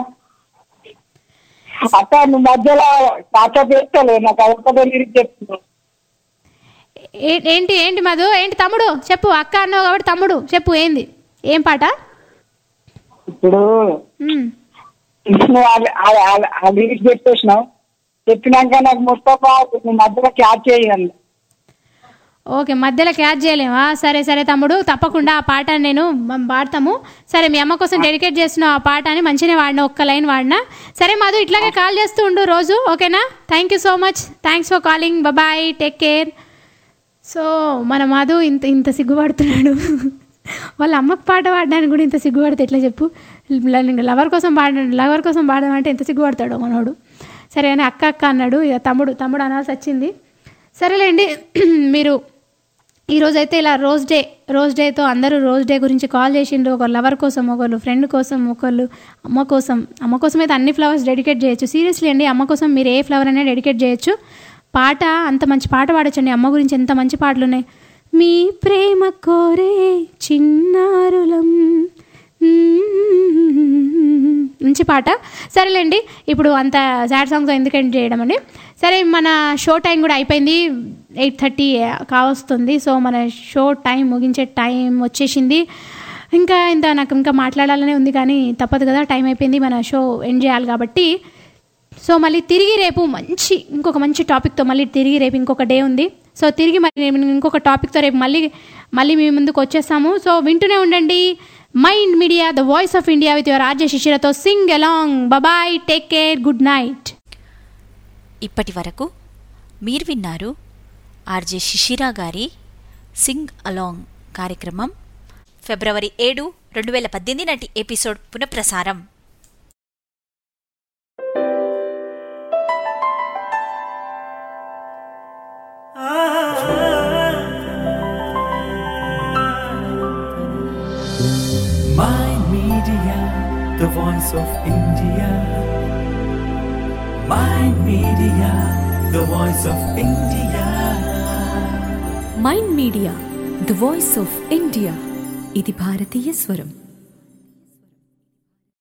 అక్క నువ్వు మధ్యలో కాచ చేస్తలే నాకు అదొకటే లిరిక్ చెప్తున్నావు ఏ- ఏంటి ఏంటి మధు ఏంటి తమ్ముడు చెప్పు అక్క అన్నావు కాబట్టి తమ్ముడు చెప్పు ఏంది ఏం పాట ఇప్పుడు ఉమ్. నువ్వు ఆ- ఆ- ఆ- ఆ లిరిక్స్ చెప్పేసినావు చెప్పినాక నాకు ముస్తఫా నువ్వు మధ్యలో క్యాచ్ చేయండి ఓకే మధ్యలో క్యాచ్ చేయలేమా సరే సరే తమ్ముడు తప్పకుండా ఆ పాట నేను మ- పాడతాము సరే మీ అమ్మ కోసం డెడికేట్ చేస్తున్నావు ఆ పాట అని మంచిగానే వాడినా ఒక్క లైన్ వాడినా సరే మధు ఇట్లాగే కాల్ చేస్తూ ఉండు రోజు ఓకేనా thank you so much thanks for calling bye take care so మన మధు ఇంత ఇంత సిగ్గుపడుతున్నాడు వాళ్ళ అమ్మకి పాట పాడడానికి కూడా ఇంత సిగ్గుపడితే ఎట్లా చెప్పు లవర్ కోసం పాడ లవర్ కోసం పాడమంటే ఎంత సిగ్గుపడతాడో మనోడు సరే అని అక్క అక్క అన్నాడు ఇక తమ్ముడు తమ్ముడు అనాల్సి వచ్చింది సరేలేండి మీరు ఈరోజు అయితే ఇలా రోజ్ డే రోజ్ డేతో అందరూ రోజ్ డే గురించి కాల్ చేసిండ్రు ఒక లవర్ కోసం ఒకళ్ళు ఫ్రెండ్ కోసం ఒకళ్ళు అమ్మ కోసం అమ్మ కోసం అయితే అన్ని ఫ్లవర్స్ డెడికేట్ చేయొచ్చు సీరియస్లీ అండి అమ్మ కోసం మీరు ఏ ఫ్లవర్ అయినా డెడికేట్ చేయొచ్చు పాట అంత మంచి పాట పాడొచ్చండి అమ్మ గురించి ఎంత మంచి పాటలు ఉన్నాయి మీ ప్రేమ కోరే చిన్నారులం మంచి పాట సరేలేండి ఇప్పుడు అంత సాడ్ సాంగ్తో ఎందుకు ఎండ్ చేయడం అండి సరే మన షో టైం కూడా అయిపోయింది ఎయిట్ థర్టీ కావస్తుంది సో మన షో టైం ముగించే టైం వచ్చేసింది ఇంకా ఇంత నాకు ఇంకా మాట్లాడాలనే ఉంది కానీ తప్పదు కదా టైం అయిపోయింది మన షో ఎండ్ చేయాలి కాబట్టి సో మళ్ళీ తిరిగి రేపు మంచి ఇంకొక మంచి టాపిక్తో మళ్ళీ తిరిగి రేపు ఇంకొక డే ఉంది సో తిరిగి మరి నేను ఇంకొక టాపిక్తో రేపు మళ్ళీ మళ్ళీ మీ ముందుకు వచ్చేస్తాము సో వింటూనే ఉండండి mind media the voice of India with your RJ శిశిరతో sing along bye take care good night ఇప్పటి వరకు మీరు విన్నారు ఆర్జే శిశిరా గారి సింగ్ అలాంగ్ కార్యక్రమం ఫిబ్రవరి ఏడు రెండు వేల పద్దెనిమిది నాటి ఎపిసోడ్ పునఃప్రసారం Mind Media, the voice of India. Mind Media, the voice of India. Mind media the voice of India ఇది భారతీయ స్వరం